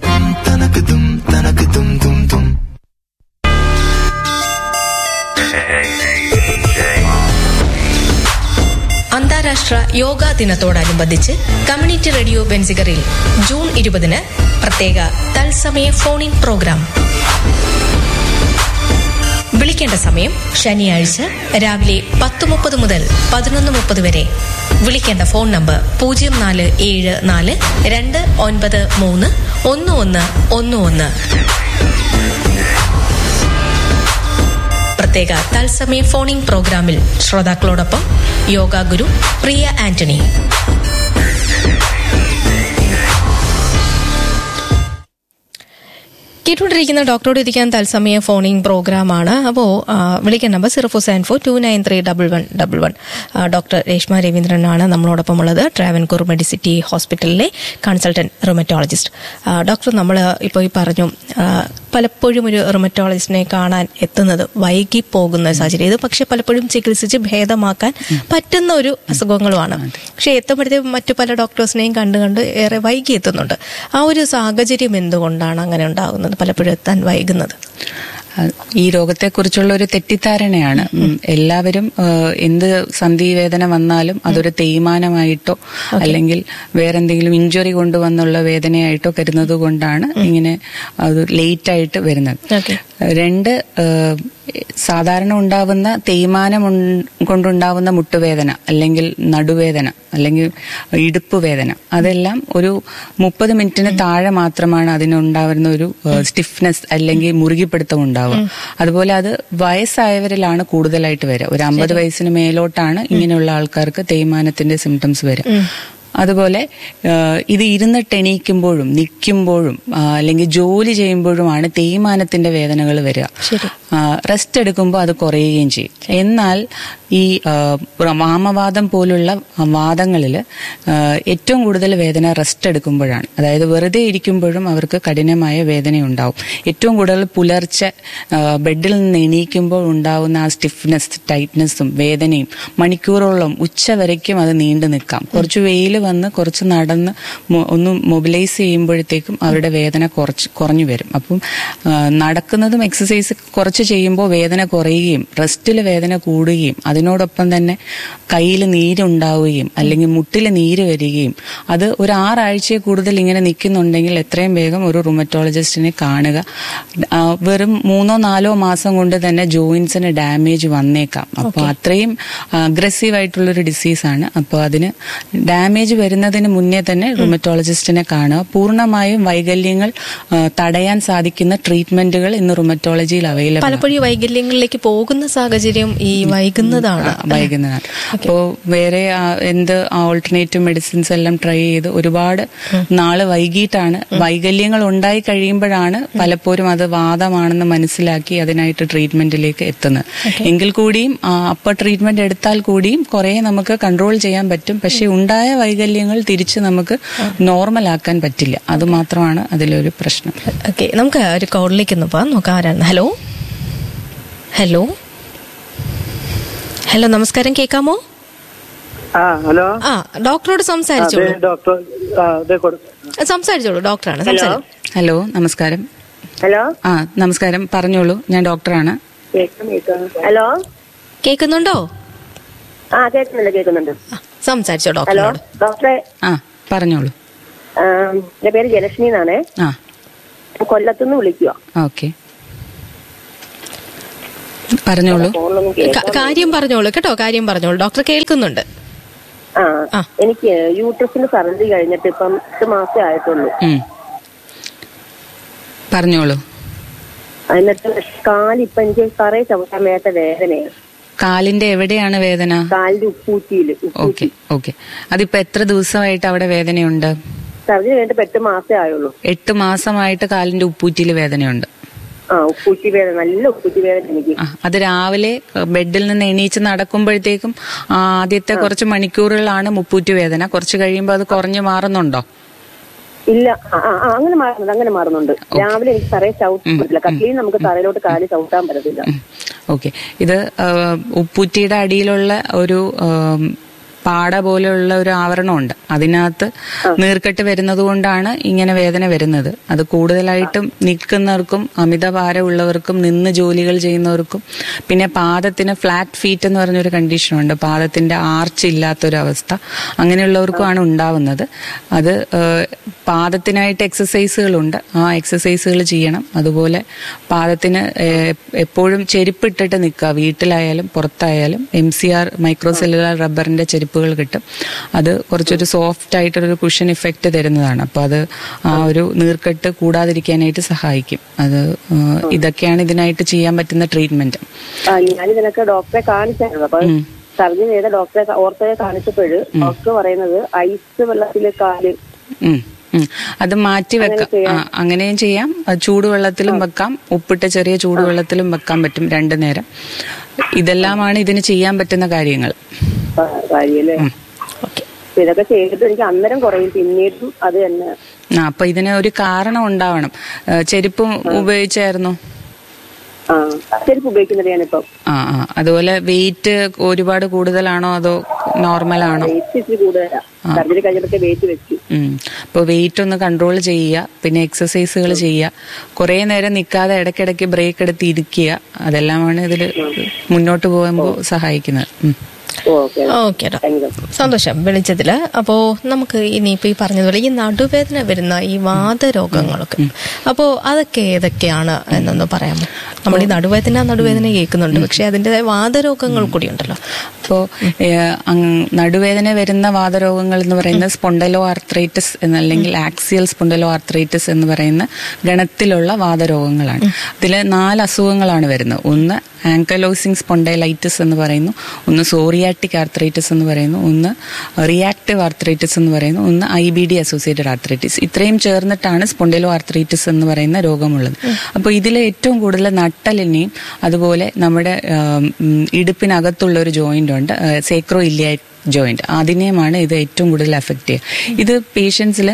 Speaker 3: അന്താരാഷ്ട്ര യോഗാ ദിനത്തോടനുബന്ധിച്ച് കമ്മ്യൂണിറ്റി റേഡിയോ ബെൻസിഗറിൽ ജൂൺ ഇരുപതിന് പ്രത്യേക തത്സമയ ഫോൺ ഇൻ പ്രോഗ്രാം വിളിക്കേണ്ട സമയം ശനിയാഴ്ച രാവിലെ പത്ത് മുപ്പത് മുതൽ പതിനൊന്ന് മുപ്പത് വരെ വിളിക്കേണ്ട ഫോൺ നമ്പർ പൂജ്യം നാല് ഏഴ് നാല് രണ്ട് ഒൻപത് മൂന്ന് ഒന്ന് ഒന്ന് ഒന്ന് ഒന്ന് പ്രത്യേക തത്സമയ ഫോണിംഗ് പ്രോഗ്രാമിൽ ശ്രോതാക്കളോടൊപ്പം യോഗ ഗുരു പ്രിയ ആന്റണി കേട്ടുകൊണ്ടിരിക്കുന്ന ഡോക്ടറോട് ഇരിക്കാൻ തത്സമയ ഫോണിംഗ് പ്രോഗ്രാമാണ് അപ്പോൾ വിളിക്കാൻ number zero four seven four two nine three double one double one doctor Reshma രവീന്ദ്രനാണ് നമ്മളോടൊപ്പം ഉള്ളത് ട്രാവൻകൂർ മെഡിസിറ്റി ഹോസ്പിറ്റലിലെ കൺസൾട്ടന്റ് റൊമറ്റോളജിസ്റ്റ് ഡോക്ടർ നമ്മൾ ഇപ്പോൾ ഈ പറഞ്ഞു ആ, പലപ്പോഴും ഒരു റൊമറ്റോളജിസ്റ്റിനെ കാണാൻ എത്തുന്നത് വൈകി പോകുന്ന സാഹചര്യം ഇത് പക്ഷെ പലപ്പോഴും ചികിത്സിച്ച് ഭേദമാക്കാൻ പറ്റുന്ന ഒരു അസുഖങ്ങളുമാണ് പക്ഷെ എത്തുമ്പോഴത്തേക്കും മറ്റു പല ഡോക്ടേഴ്സിനെയും കണ്ട് കണ്ട് ഏറെ വൈകി എത്തുന്നുണ്ട് ആ ഒരു സാഹചര്യം എന്തുകൊണ്ടാണ് അങ്ങനെ ഉണ്ടാകുന്നത് പലപ്പോഴും എത്താൻ വൈകുന്നത്
Speaker 2: അഹ് ഈ രോഗത്തെക്കുറിച്ചുള്ള ഒരു തെറ്റിദ്ധാരണയാണ് ഉം, എല്ലാവരും ഏഹ്, എന്ത് സന്ധിവേദന വന്നാലും അതൊരു തേയ്മാനമായിട്ടോ അല്ലെങ്കിൽ വേറെന്തെങ്കിലും ഇഞ്ചുറി കൊണ്ടുവന്നുള്ള വേദനയായിട്ടോ കരുതുന്നത് കൊണ്ടാണ് ഇങ്ങനെ അത് ലേറ്റ് ആയിട്ട് വരുന്നത്
Speaker 3: ഓക്കെ
Speaker 2: രണ്ട് ഏഹ്, സാധാരണ ഉണ്ടാവുന്ന തേയ്മാനം ഉൺ- കൊണ്ടുണ്ടാവുന്ന മുട്ടുവേദന അല്ലെങ്കിൽ നടുവേദന അല്ലെങ്കിൽ ഇടുപ്പ് വേദന അതെല്ലാം ഒരു മുപ്പത് മിനിറ്റിന് താഴെ മാത്രമാണ് അതിനുണ്ടാവുന്ന ഒരു സ്റ്റിഫ്നെസ് അല്ലെങ്കിൽ മുറുകിപ്പിടുത്തം ഉണ്ടാവുക അതുപോലെ അത് വയസ്സായവരിലാണ് കൂടുതലായിട്ട് വരിക ഒരു അമ്പത് വയസ്സിന് മേലോട്ടാണ് ഇങ്ങനെയുള്ള ആൾക്കാർക്ക് തേയ്മാനത്തിന്റെ സിംറ്റംസ് വരിക അതുപോലെ ഏഹ്, ഇത് ഇരുന്നിട്ട് എണീക്കുമ്പോഴും നിൽക്കുമ്പോഴും ആ, അല്ലെങ്കിൽ ജോലി ചെയ്യുമ്പോഴുമാണ് തേയ്മാനത്തിന്റെ വേദനകൾ വരിക റെസ്റ്റ് എടുക്കുമ്പോൾ അത് കുറയുകയും ചെയ്യും എന്നാൽ ഈ ആ, വാമവാദം പോലുള്ള വാദങ്ങളിൽ ഏറ്റവും കൂടുതൽ വേദന റെസ്റ്റ് എടുക്കുമ്പോഴാണ് അതായത് വെറുതെ ഇരിക്കുമ്പോഴും അവർക്ക് കഠിനമായ വേദനയുണ്ടാവും ഏറ്റവും കൂടുതൽ പുലർച്ചെ ആ, ബെഡിൽ നിന്ന് എണീക്കുമ്പോൾ ഉണ്ടാവുന്ന ആ സ്റ്റിഫ്നെസ് ടൈറ്റ്നെസ്സും വേദനയും മണിക്കൂറോളം ഉച്ച വരയ്ക്കും അത് നീണ്ടു നിൽക്കാം കുറച്ച് വെയിൽ വന്ന് കുറച്ച് നടന്ന് മൊ- ഒന്ന് മൊബിലൈസ് ചെയ്യുമ്പോഴത്തേക്കും അവരുടെ വേദന കുറച്ച് കുറഞ്ഞു വരും അപ്പം ആ, നടക്കുന്നതും എക്സസൈസ് കുറച്ച് ചെയ്യുമ്പോൾ വേദന കുറയുകയും റെസ്റ്റിൽ വേദന കൂടുകയും അതിനോടൊപ്പം തന്നെ കയ്യിൽ നീരുണ്ടാവുകയും അല്ലെങ്കിൽ മുട്ടിൽ നീര് വരികയും അത് ഒരു ആറാഴ്ചയെ കൂടുതൽ ഇങ്ങനെ നിൽക്കുന്നുണ്ടെങ്കിൽ എത്രയും വേഗം ഒരു റുമറ്റോളജിസ്റ്റിനെ കാണുക ആ, വെറും മൂന്നോ നാലോ മാസം കൊണ്ട് തന്നെ ജോയിൻസിന് ഡാമേജ് വന്നേക്കാം അപ്പോൾ അത്രയും അഗ്രസീവ് ആയിട്ടുള്ളൊരു ഡിസീസാണ് അപ്പോൾ അതിന് ഡാമേജ് വരുന്നതിന് മുന്നേ തന്നെ റുമറ്റോളജിസ്റ്റിനെ കാണുക പൂർണ്ണമായും വൈകല്യങ്ങൾ ആ, തടയാൻ സാധിക്കുന്ന ട്രീറ്റ്മെന്റുകൾ ഇന്ന് റുമറ്റോളജിയിൽ അവൈലബിൾ ആണ്
Speaker 3: പലപ്പോഴും ഈ വൈകല്യങ്ങളിലേക്ക് പോകുന്ന സാഹചര്യം ഈ വൈകുന്നതാണ്
Speaker 2: വൈകുന്നതാണ് അപ്പോൾ വേറെ ആ, എന്ത് ഓൾട്ടർനേറ്റീവ് മെഡിസിൻസ് എല്ലാം ട്രൈ ചെയ്ത് ഒരുപാട് നാള് വൈകിട്ടാണ് വൈകല്യങ്ങൾ ഉണ്ടായി കഴിയുമ്പോഴാണ് പലപ്പോഴും അത് വാദമാണെന്ന് മനസ്സിലാക്കി അതിനായിട്ട് ട്രീറ്റ്മെന്റിലേക്ക് എത്തുന്നത് എങ്കിൽ കൂടിയും അപ്പർ ട്രീറ്റ്മെന്റ് എടുത്താൽ കൂടിയും കുറെ നമുക്ക് കൺട്രോൾ ചെയ്യാൻ പറ്റും പക്ഷെ ഉണ്ടായ വൈകല്യം വൈകല്യങ്ങൾ തിരിച്ച് നമുക്ക് നോർമൽ ആക്കാൻ പറ്റില്ല അത് മാത്രമാണ് അതിലൊരു പ്രശ്നം
Speaker 3: ഓക്കെ നമുക്ക് ഒരു കോളിലേക്ക് ഒന്ന് പോവാം നോക്കാം ആരാണ് ഹലോ ഹലോ ഹലോ നമസ്കാരം കേൾക്കാമോ
Speaker 12: ആ ഹലോ
Speaker 3: ആ ഡോക്ടറോട് സംസാരിച്ചോളൂ
Speaker 12: അതെ ഡോക്ടർ ആ അതെ കൊടു
Speaker 3: സംസാരിച്ചോളൂ ഡോക്ടറാണ് സംസാരം
Speaker 2: ഹലോ നമസ്കാരം
Speaker 13: ഹലോ
Speaker 2: ആ നമസ്കാരം പറഞ്ഞോളൂ ഞാൻ ഡോക്ടറാണ്
Speaker 13: ഹലോ
Speaker 3: കേൾക്കുന്നുണ്ടോ
Speaker 13: ആ കേൾക്കുന്നുണ്ട് കേൾക്കുന്നുണ്ട്
Speaker 3: സംസാരിച്ചോ
Speaker 13: ഹലോ
Speaker 3: ഡോക്ടറോട്
Speaker 13: ഡോക്ടറെ
Speaker 2: ആ പറഞ്ഞോളൂ
Speaker 13: ആ, എന്റെ പേര് ജലക്ഷ്മി എന്നാണേ
Speaker 2: ആ
Speaker 13: കൊല്ലത്തുനിന്ന് വിളിക്കുക
Speaker 2: ഓക്കെ പറഞ്ഞോളൂ
Speaker 3: ക- കാര്യം പറഞ്ഞോളൂ കേട്ടോ കാര്യം പറഞ്ഞോളൂ ഡോക്ടർ കേൾക്കുന്നുണ്ട്
Speaker 13: ആ എനിക്ക് യൂട്രസിന്റെ സർജറി കഴിഞ്ഞിട്ട് ഇപ്പം എട്ട് മാസേ ആയിട്ടുള്ളൂ
Speaker 2: ഉം. പറഞ്ഞോളൂ
Speaker 13: എന്നിട്ട് കാലിപ്പൊ എനിക്ക് തറയെ ചവിട്ടാൻ മേത്ത വേദനയാണ്
Speaker 2: കാലിന്റെ എവിടെയാണ് വേദന
Speaker 13: കാലിന്റെ ഉപ്പൂറ്റിയില്
Speaker 2: ഓക്കെ ഓക്കെ അതിപ്പോ എത്ര ദിവസമായിട്ട് അവിടെ വേദനയുണ്ട്
Speaker 13: സർജറി കഴിഞ്ഞിട്ട് ഇപ്പൊ എട്ട് മാസേ ആയുള്ളൂ
Speaker 2: എട്ട് മാസമായിട്ട് കാലിന്റെ ഉപ്പൂറ്റിയിൽ വേദനയുണ്ട്
Speaker 13: ആ ഉപ്പൂറ്റി വേദന നല്ല ഉപ്പൂറ്റി വേദന എനിക്ക്
Speaker 2: ആ, അത് രാവിലെ അഹ്, ബെഡിൽ നിന്ന് എണീച്ച് നടക്കുമ്പോഴത്തേക്കും ആ, ആദ്യത്തെ കുറച്ച് മണിക്കൂറുകളാണ് മുപ്പൂറ്റി വേദന കുറച്ച് കഴിയുമ്പോൾ അത് കുറഞ്ഞു മാറുന്നുണ്ടോ
Speaker 13: ഇല്ല ആ, ആ, ആ, അങ്ങനെ മാറുന്നുണ്ട് അങ്ങനെ മാറുന്നുണ്ട് രാവിലെ എനിക്ക് തറയെ ചവിട്ടാൻ പറ്റില്ല കട്ടിലിൽ നമുക്ക് തറയിലോട്ട് കാല് ചവിട്ടാൻ പറ്റത്തില്ല
Speaker 2: ഓക്കെ ഇത് ആ, ഉപ്പൂറ്റിയുടെ അടിയിലുള്ള ഒരു ആം, പാട പോലെയുള്ള ഒരു ആവരണമുണ്ട് അതിനകത്ത് നീർക്കെട്ട് വരുന്നത് കൊണ്ടാണ് ഇങ്ങനെ വേദന വരുന്നത് അത് കൂടുതലായിട്ടും നിൽക്കുന്നവർക്കും അമിതഭാരമുള്ളവർക്കും നിന്ന് ജോലികൾ ചെയ്യുന്നവർക്കും പിന്നെ പാദത്തിന് ഫ്ലാറ്റ് ഫീറ്റ് എന്ന് പറഞ്ഞൊരു കണ്ടീഷനുണ്ട് പാദത്തിന്റെ ആർച്ച് ഇല്ലാത്തൊരവസ്ഥ അങ്ങനെയുള്ളവർക്കുമാണ് ഉണ്ടാവുന്നത് അത് ആ, പാദത്തിനായിട്ട് എക്സസൈസുകളുണ്ട് ആ എക്സസൈസുകൾ ചെയ്യണം അതുപോലെ പാദത്തിന് ഏ- എപ്പോഴും ചെരുപ്പിട്ടിട്ട് നിൽക്കുക വീട്ടിലായാലും പുറത്തായാലും എം സി ആർ മൈക്രോസെല്ലുലാർ റബ്ബറിന്റെ ചെരുപ്പുകൾ കിട്ടും അത് കുറച്ചൊരു സോഫ്റ്റ് ആയിട്ടൊരു കുഷൻ ഇഫക്റ്റ് തരുന്നതാണ് അപ്പൊ അത് ആ ഒരു നീർക്കെട്ട് കൂടാതിരിക്കാനായിട്ട് സഹായിക്കും അത് ആ, ഇതൊക്കെയാണ് ഇതിനായിട്ട് ചെയ്യാൻ പറ്റുന്ന ട്രീറ്റ്മെന്റ്
Speaker 13: ആ ഞാൻ ഇതിനൊക്കെ ഡോക്ടറെ കാണിച്ചായിരുന്നു അപ്പൊ സർജറി ചെയ്ത ഡോക്ടറെ ഓർത്തോയെ കാണിച്ചപ്പോഴ് ഡോക്ടർ പറയുന്നത് ഐസ് വെള്ളത്തിൽ കാല്
Speaker 2: ഉം, ഉം. അത് മാറ്റി വെക്കാം ആ, അങ്ങനെയും ചെയ്യാം അത് ചൂടുവെള്ളത്തിലും വെക്കാം ഉപ്പിട്ട ചെറിയ ചൂടുവെള്ളത്തിലും വെക്കാൻ പറ്റും രണ്ടു നേരം ഇതെല്ലാമാണ് ഇതിന് ചെയ്യാൻ പറ്റുന്ന കാര്യങ്ങൾ
Speaker 13: ആ, കാര്യല്ലേ അപ്പൊ ഇതൊക്കെ ചെയ്തിട്ട് എനിക്ക് അന്നേരം കുറയും പിന്നീടും അത് തന്നെ
Speaker 2: ആ അപ്പൊ ഇതിന് ഒരു കാരണം ഉണ്ടാവണം ആ, ചെരുപ്പും ഉപയോഗിച്ചായിരുന്നു
Speaker 13: ആ ചെരുപ്പ് ഉപയോഗിക്കുന്നത് ഞാനിപ്പം
Speaker 2: ആ ആ അതുപോലെ വെയിറ്റ് ഒരുപാട് കൂടുതലാണോ അതോ നോർമൽ ആണോ
Speaker 13: വെയിറ്റ് ഇച്ചിരി കൂടുതലാ സർജറി കഴിഞ്ഞപ്പോഴത്തെ വെയിറ്റ് വെച്ചു
Speaker 2: ഉം. അപ്പോൾ വെയിറ്റ് ഒന്ന് കൺട്രോൾ ചെയ്യുക പിന്നെ എക്സസൈസുകൾ ചെയ്യുക കുറേ നേരം നിൽക്കാതെ ഇടയ്ക്കിടയ്ക്ക് ബ്രേക്ക് എടുത്ത് ഇരിക്കുക അതെല്ലാമാണ് ഇതിൽ മുന്നോട്ട് പോകുമ്പോൾ സഹായിക്കുന്നത് ഉം.
Speaker 3: ഓക്കെ സന്തോഷം വിളിച്ചതില് അപ്പോ നമുക്ക് ഇനിയിപ്പോ ഈ പറഞ്ഞതുപോലെ ഈ നടുവേദന വരുന്ന ഈ വാദരോഗങ്ങളൊക്കെ അപ്പോ അതൊക്കെ ഏതൊക്കെയാണ് എന്നൊന്ന് പറയാമോ നമ്മൾ ഈ നടുവേദന നടുവേദന കേൾക്കുന്നുണ്ട് പക്ഷെ അതിന്റെ വാദരോഗങ്ങൾ കൂടി ഉണ്ടല്ലോ
Speaker 2: അപ്പോൾ നടുവേദന വരുന്ന വാദരോഗങ്ങൾ എന്ന് പറയുന്നത് സ്പോണ്ടലോ ആർത്രൈറ്റിസ് എന്നല്ലെങ്കിൽ ആക്സിയൽ സ്പോണ്ടലോ ആർത്രൈറ്റിസ് എന്ന് പറയുന്ന ഗണത്തിലുള്ള വാദരോഗങ്ങളാണ് ഇതിൽ നാല് അസുഖങ്ങളാണ് വരുന്നത് ഒന്ന് ആങ്കലോസിങ് സ്പോണ്ടൈലൈറ്റിസ് എന്ന് പറയുന്നു ഒന്ന് സോറിയാറ്റിക് ആർത്രൈറ്റിസ് എന്ന് പറയുന്നു ഒന്ന് റിയാക്റ്റീവ് ആർത്രൈറ്റിസ് എന്ന് പറയുന്നു ഒന്ന് I B D associated arthritis ഇത്രയും ചേർന്നിട്ടാണ് സ്പോണ്ടലോ ആർത്രൈറ്റിസ് എന്ന് പറയുന്ന രോഗമുള്ളത് അപ്പോൾ ഇതിൽ ഏറ്റവും കൂടുതൽ നട്ടലിനെയും അതുപോലെ നമ്മുടെ ആം, ഉം, ഇടുപ്പിനകത്തുള്ള ഒരു ജോയിന്റ് ഉണ്ട് സേക്രോ ഇല്ലിയാറ്റ് ജോയിന്റ് അതിനെയുമാണ് ഇത് ഏറ്റവും കൂടുതൽ എഫക്റ്റ് ചെയ്യുക ഇത് പേഷ്യൻസിൽ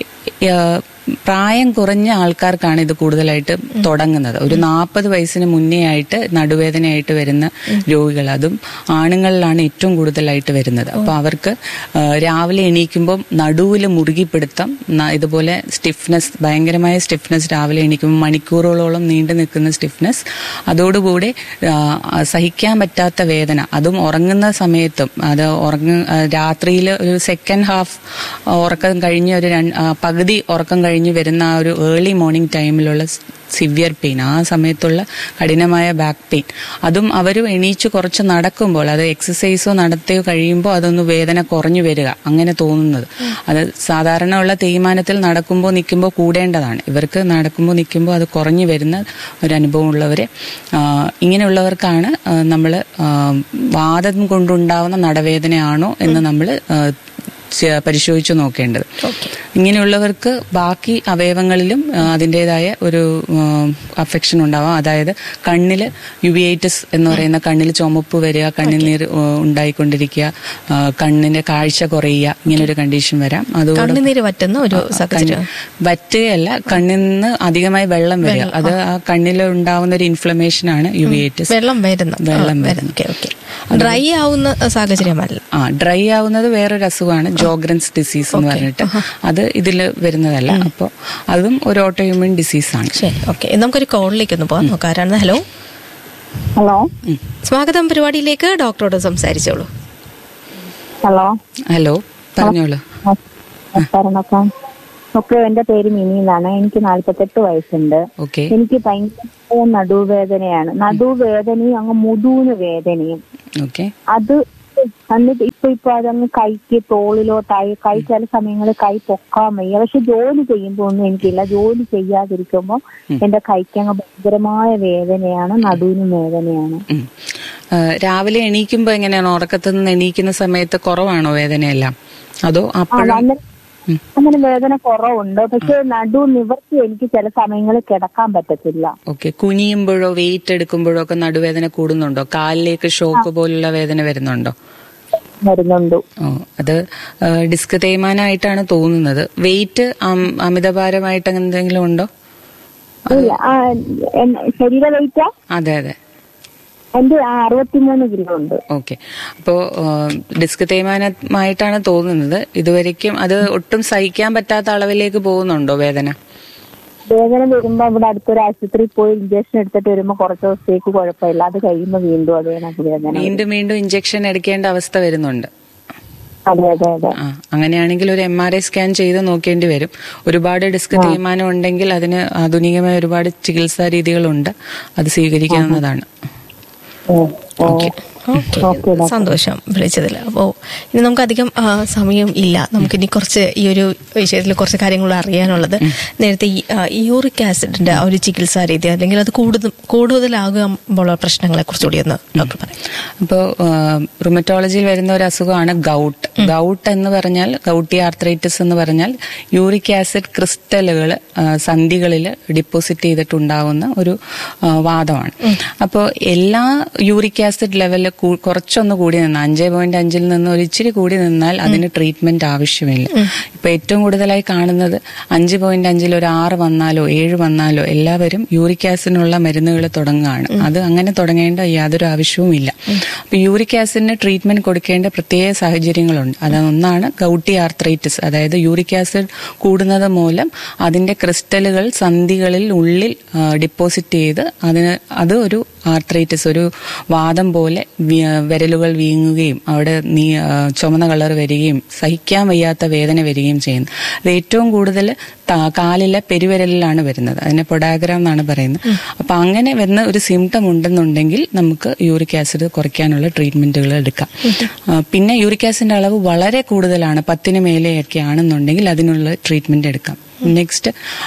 Speaker 2: പ്രായം കുറഞ്ഞ ആൾക്കാർക്കാണ് ഇത് കൂടുതലായിട്ട് തുടങ്ങുന്നത് ഒരു നാൽപ്പത് വയസ്സിന് മുന്നേ ആയിട്ട് നടുവേദനയായിട്ട് വരുന്ന രോഗികൾ അതും ആണുങ്ങളിലാണ് ഏറ്റവും കൂടുതലായിട്ട് വരുന്നത് അപ്പൊ അവർക്ക് ആ, രാവിലെ എണീക്കുമ്പോൾ നടുവിൽ മുറുകിപ്പിടുത്തം ന- ഇതുപോലെ സ്റ്റിഫ്നെസ് ഭയങ്കരമായ സ്റ്റിഫ്നെസ് രാവിലെ എണീക്കുമ്പോൾ മണിക്കൂറുകളോളം നീണ്ടു നിൽക്കുന്ന സ്റ്റിഫ്നെസ് അതോടുകൂടി ആ, സഹിക്കാൻ പറ്റാത്ത വേദന അതും ഉറങ്ങുന്ന സമയത്തും അത് ഉറങ്ങ രാത്രിയിൽ ഒരു സെക്കൻഡ് ഹാഫ് ഉറക്കം കഴിഞ്ഞ് ഒരു രണ്ട്- ആ, പകുതി ഉറക്കം കഴിഞ്ഞ് വരുന്ന ആ ഒരു ഏർലി മോർണിംഗ് ടൈമിലുള്ള സിവിയർ പെയിൻ ആ സമയത്തുള്ള കഠിനമായ ബാക്ക് പെയിൻ അതും അവർ എണീച്ച് കുറച്ച് നടക്കുമ്പോൾ അത് എക്സസൈസോ നടത്തിയോ കഴിയുമ്പോൾ അതൊന്ന് വേദന കുറഞ്ഞു വരിക അങ്ങനെ തോന്നുന്നത് അത് സാധാരണ ഉള്ള തേയ്മാനത്തിൽ നടക്കുമ്പോൾ നിൽക്കുമ്പോൾ കൂടേണ്ടതാണ് ഇവർക്ക് നടക്കുമ്പോൾ നിൽക്കുമ്പോൾ അത് കുറഞ്ഞു വരുന്ന ഒരു അനുഭവം ഉള്ളവരെ ആ, ഇങ്ങനെയുള്ളവർക്കാണ് നമ്മൾ വാദം കൊണ്ടുണ്ടാവുന്ന നടവേദനയാണോ എന്ന് നമ്മൾ ചെ- പരിശോധിച്ചു നോക്കേണ്ടത് ഇങ്ങനെയുള്ളവർക്ക് ബാക്കി അവയവങ്ങളിലും ആ, അതിൻ്റെതായ ഒരു അഫെക്ഷൻ ഉണ്ടാവാം അതായത് കണ്ണിൽ യുവിയേറ്റസ് എന്ന് പറയുന്ന കണ്ണിൽ ചുമപ്പ് വരിക കണ്ണിൽ നീർ ആ, ഉണ്ടായിക്കൊണ്ടിരിക്കുക ആ, കണ്ണിന്റെ കാഴ്ച കുറയുക ഇങ്ങനൊരു കണ്ടീഷൻ വരാം അതുകൊണ്ട്
Speaker 3: കണ്ണുനീര് വറ്റുന്ന ഒരു സാഹചര്യം
Speaker 2: വറ്റുകയല്ല കണ്ണിൽ നിന്ന് അധികമായി വെള്ളം വരിക അത് ആ കണ്ണിൽ ഉണ്ടാവുന്ന ഒരു ഇൻഫ്ലമേഷൻ ആണ് യുവിയേറ്റസ്
Speaker 3: വെള്ളം വരുന്ന
Speaker 2: വെള്ളം
Speaker 3: ആ,
Speaker 2: വരുന്നു
Speaker 3: ഓക്കെ ഓക്കെ ഡ്രൈ ആവുന്ന സാഹചര്യമല്ല
Speaker 2: ആ ഡ്രൈ ആവുന്നത് വേറൊരു അസുഖമാണ് ജോഗ്രൻസ് ഡിസീസ് എന്ന് പറഞ്ഞിട്ട് അത് ഇതിൽ വരുന്നതല്ല അപ്പോൾ അതും ഒരു ഓട്ടോയിമ്യൂൺ ഡിസീസാണ്
Speaker 3: ശരി ഓക്കെ നമുക്കൊരു കോളിലേക്ക് ഒന്ന് പോകാം നോക്കാം ആരാണ് ഹലോ
Speaker 14: ഹലോ
Speaker 3: സ്വാഗതം പരിപാടിയിലേക്ക് ഡോക്ടറോട് സംസാരിച്ചോളൂ
Speaker 14: ഹലോ
Speaker 2: ഹലോ പറഞ്ഞോളൂ
Speaker 14: നമസ്കാരം ഒക്കെ എന്റെ പേര് മിനി എന്നാണ് എനിക്ക് നാല്പത്തെട്ട് വയസ്സുണ്ട്
Speaker 2: ഓക്കെ
Speaker 14: എനിക്ക് ഭയങ്കര നടുവേദനയാണ് നടുവേദനയും അങ്ങ് മുതൂന് വേദനയും
Speaker 2: ഓക്കെ
Speaker 14: അത് എന്നിട്ട് ഇപ്പൊ ഇപ്പൊ അതങ്ങ് കൈക്ക് തോളിലോട്ടായി കൈ ചില സമയങ്ങളിൽ കൈ പൊക്കാൻ വയ്യ പക്ഷെ ജോലി ചെയ്യുമ്പോ ഒന്നും എനിക്കില്ല ജോലി ചെയ്യാതിരിക്കുമ്പോ എന്റെ കൈക്ക് അങ്ങ് ഭയങ്കരമായ വേദനയാണ് നടുവിനും വേദനയാണ്
Speaker 2: ഉം. ആ, രാവിലെ എണീക്കുമ്പോ എങ്ങനെയാണ് ഉറക്കത്തിൽ നിന്ന് എണീക്കുന്ന സമയത്ത് കുറവാണോ വേദനയെല്ലാം അതോ
Speaker 14: ആ,
Speaker 2: അപ്പോഴും
Speaker 14: അങ്ങനെ അങ്ങനെ വേദന കുറവുണ്ട് പക്ഷെ നടു നിവർത്തി എനിക്ക് ചില സമയങ്ങളിൽ കിടക്കാൻ പറ്റത്തില്ല
Speaker 2: ഓക്കെ കുനിയുമ്പോഴോ വെയിറ്റ് എടുക്കുമ്പോഴോ ഒക്കെ നടുവേദന കൂടുന്നുണ്ടോ കാലിലേക്ക് ഷോക്ക് പോലുള്ള വേദന വരുന്നുണ്ടോ
Speaker 14: വരുന്നുണ്ട്
Speaker 2: ഓ അത് ആ, ഡിസ്ക് തേയ്മാനമായിട്ടാണ് തോന്നുന്നത് വെയിറ്റ് അമിതഭാരമായിട്ട് എന്തെങ്കിലും ഉണ്ടോ
Speaker 14: ഇല്ല ആ, എൻ- ശരീര വെയിറ്റാ
Speaker 2: അതെ അതെ
Speaker 14: എന്റെ അറുപത്തിമൂന്ന് കിലോ ഉണ്ട്
Speaker 2: ഓക്കെ അപ്പോ ഡിസ്ക് തേയ്മാനമായിട്ടാണ് തോന്നുന്നത് ഇതുവരയ്ക്കും അത് ഒട്ടും സഹിക്കാൻ പറ്റാത്ത അളവിലേക്ക് പോകുന്നുണ്ടോ വേദന
Speaker 14: വേദന വരുമ്പോ ഇവിടെ അടുത്തൊരു ആശുപത്രിയിൽ പോയി ഇഞ്ചക്ഷൻ എടുത്തിട്ട് വരുമ്പോ കുറച്ച് ദിവസത്തേക്ക് കുഴപ്പമില്ല അത് കഴിയുമ്പോ വീണ്ടും അതേ കണക്ക് വേദന വരും.
Speaker 2: വീണ്ടും വീണ്ടും ഇഞ്ചക്ഷൻ എടുക്കേണ്ട അവസ്ഥ വരുന്നുണ്ട്
Speaker 14: അതെ അതെ അതെ
Speaker 2: ആ അങ്ങനെയാണെങ്കിൽ ഒരു എം ആർ ഐ സ്കാൻ ചെയ്ത് നോക്കേണ്ടി വരും ഒരുപാട് ഡിസ്ക് തേയ്മാനം ഉണ്ടെങ്കിൽ അതിന് ആധുനികമായ ഒരുപാട് ചികിത്സാ രീതികളുണ്ട് അത് സ്വീകരിക്കാവുന്നതാണ്
Speaker 3: ഓക്കെ സന്തോഷം വിളിച്ചതിൽ അപ്പോൾ ഇനി നമുക്ക് അധികം ആ, സമയം ഇല്ല നമുക്കിനി കുറച്ച് ഈ ഒരു വിഷയത്തിൽ കുറച്ച് കാര്യങ്ങൾ അറിയാനുള്ളത് നേരത്തെ ഈ ആ, യൂറിക് ആസിഡിന്റെ ആ ഒരു ചികിത്സാ രീതി അല്ലെങ്കിൽ അത് കൂടുതൽ കൂടുതലാകുമ്പോഴുള്ള പ്രശ്നങ്ങളെ കുറിച്ചുകൂടി ഒന്ന് ഡോക്ടർ പറയാം
Speaker 2: അപ്പോൾ റുമറ്റോളജിയിൽ വരുന്ന ഒരു അസുഖമാണ് ഗൗട്ട് ഗൗട്ട് എന്ന് പറഞ്ഞാൽ ഗൗട്ടി ആർത്രൈറ്റിസ് എന്ന് പറഞ്ഞാൽ യൂറിക് ആസിഡ് ക്രിസ്റ്റലുകൾ സന്ധികളിൽ ഡിപ്പോസിറ്റ് ചെയ്തിട്ടുണ്ടാവുന്ന ഒരു ആ, വാദമാണ് അപ്പോൾ എല്ലാ യൂറിക് ആസിഡ് ലെവലിൽ കുറച്ചൊന്ന് കൂടി നിന്ന് അഞ്ച് പോയിന്റ് അഞ്ചിൽ നിന്ന് ഒരു ഇച്ചിരി കൂടി നിന്നാൽ അതിന് ട്രീറ്റ്മെന്റ് ആവശ്യമില്ല ഇപ്പൊ ഏറ്റവും കൂടുതലായി കാണുന്നത് അഞ്ച് പോയിന്റ് അഞ്ചിൽ ഒരു ആറ് വന്നാലോ ഏഴ് വന്നാലോ എല്ലാവരും യൂറിക് ആസിഡിനുള്ള മരുന്നുകൾ തുടങ്ങുകയാണ് അത് അങ്ങനെ തുടങ്ങേണ്ട യാതൊരു ആവശ്യവുമില്ല അപ്പൊ യൂറിക് ആസിഡിന് ട്രീറ്റ്മെന്റ് കൊടുക്കേണ്ട പ്രത്യേക സാഹചര്യങ്ങളുണ്ട് അതൊന്നാണ് ഗൗട്ടി ആർത്രൈറ്റിസ് അതായത് യൂറിക് ആസിഡ് കൂടുന്നത് മൂലം അതിന്റെ ക്രിസ്റ്റലുകൾ സന്ധികളിൽ ഉള്ളിൽ ഡിപ്പോസിറ്റ് ചെയ്ത് അതിന് അത് ഒരു ആർത്രൈറ്റിസ് ഒരു വാദം പോലെ വി- വിരലുകൾ വീങ്ങുകയും അവിടെ നീ ആ, ചുമന്ന കളർ വരികയും സഹിക്കാൻ വയ്യാത്ത വേദന വരികയും ചെയ്യുന്നു അത് ഏറ്റവും കൂടുതൽ ത- കാലിലെ പെരുവിരലിലാണ് വരുന്നത് അതിനെ പൊഡാഗ്രാം എന്നാണ് പറയുന്നത് അപ്പൊ അങ്ങനെ വരുന്ന ഒരു സിംറ്റം ഉണ്ടെന്നുണ്ടെങ്കിൽ നമുക്ക് യൂറിക് ആസിഡ് കുറയ്ക്കാനുള്ള ട്രീറ്റ്മെന്റുകൾ എടുക്കാം ആ, പിന്നെ യൂറിക് ആസിഡിന്റെ അളവ് വളരെ കൂടുതലാണ് പത്തിന് മേലെയൊക്കെ ആണെന്നുണ്ടെങ്കിൽ അതിനുള്ള ട്രീറ്റ്മെന്റ് എടുക്കാം നെക്സ്റ്റ്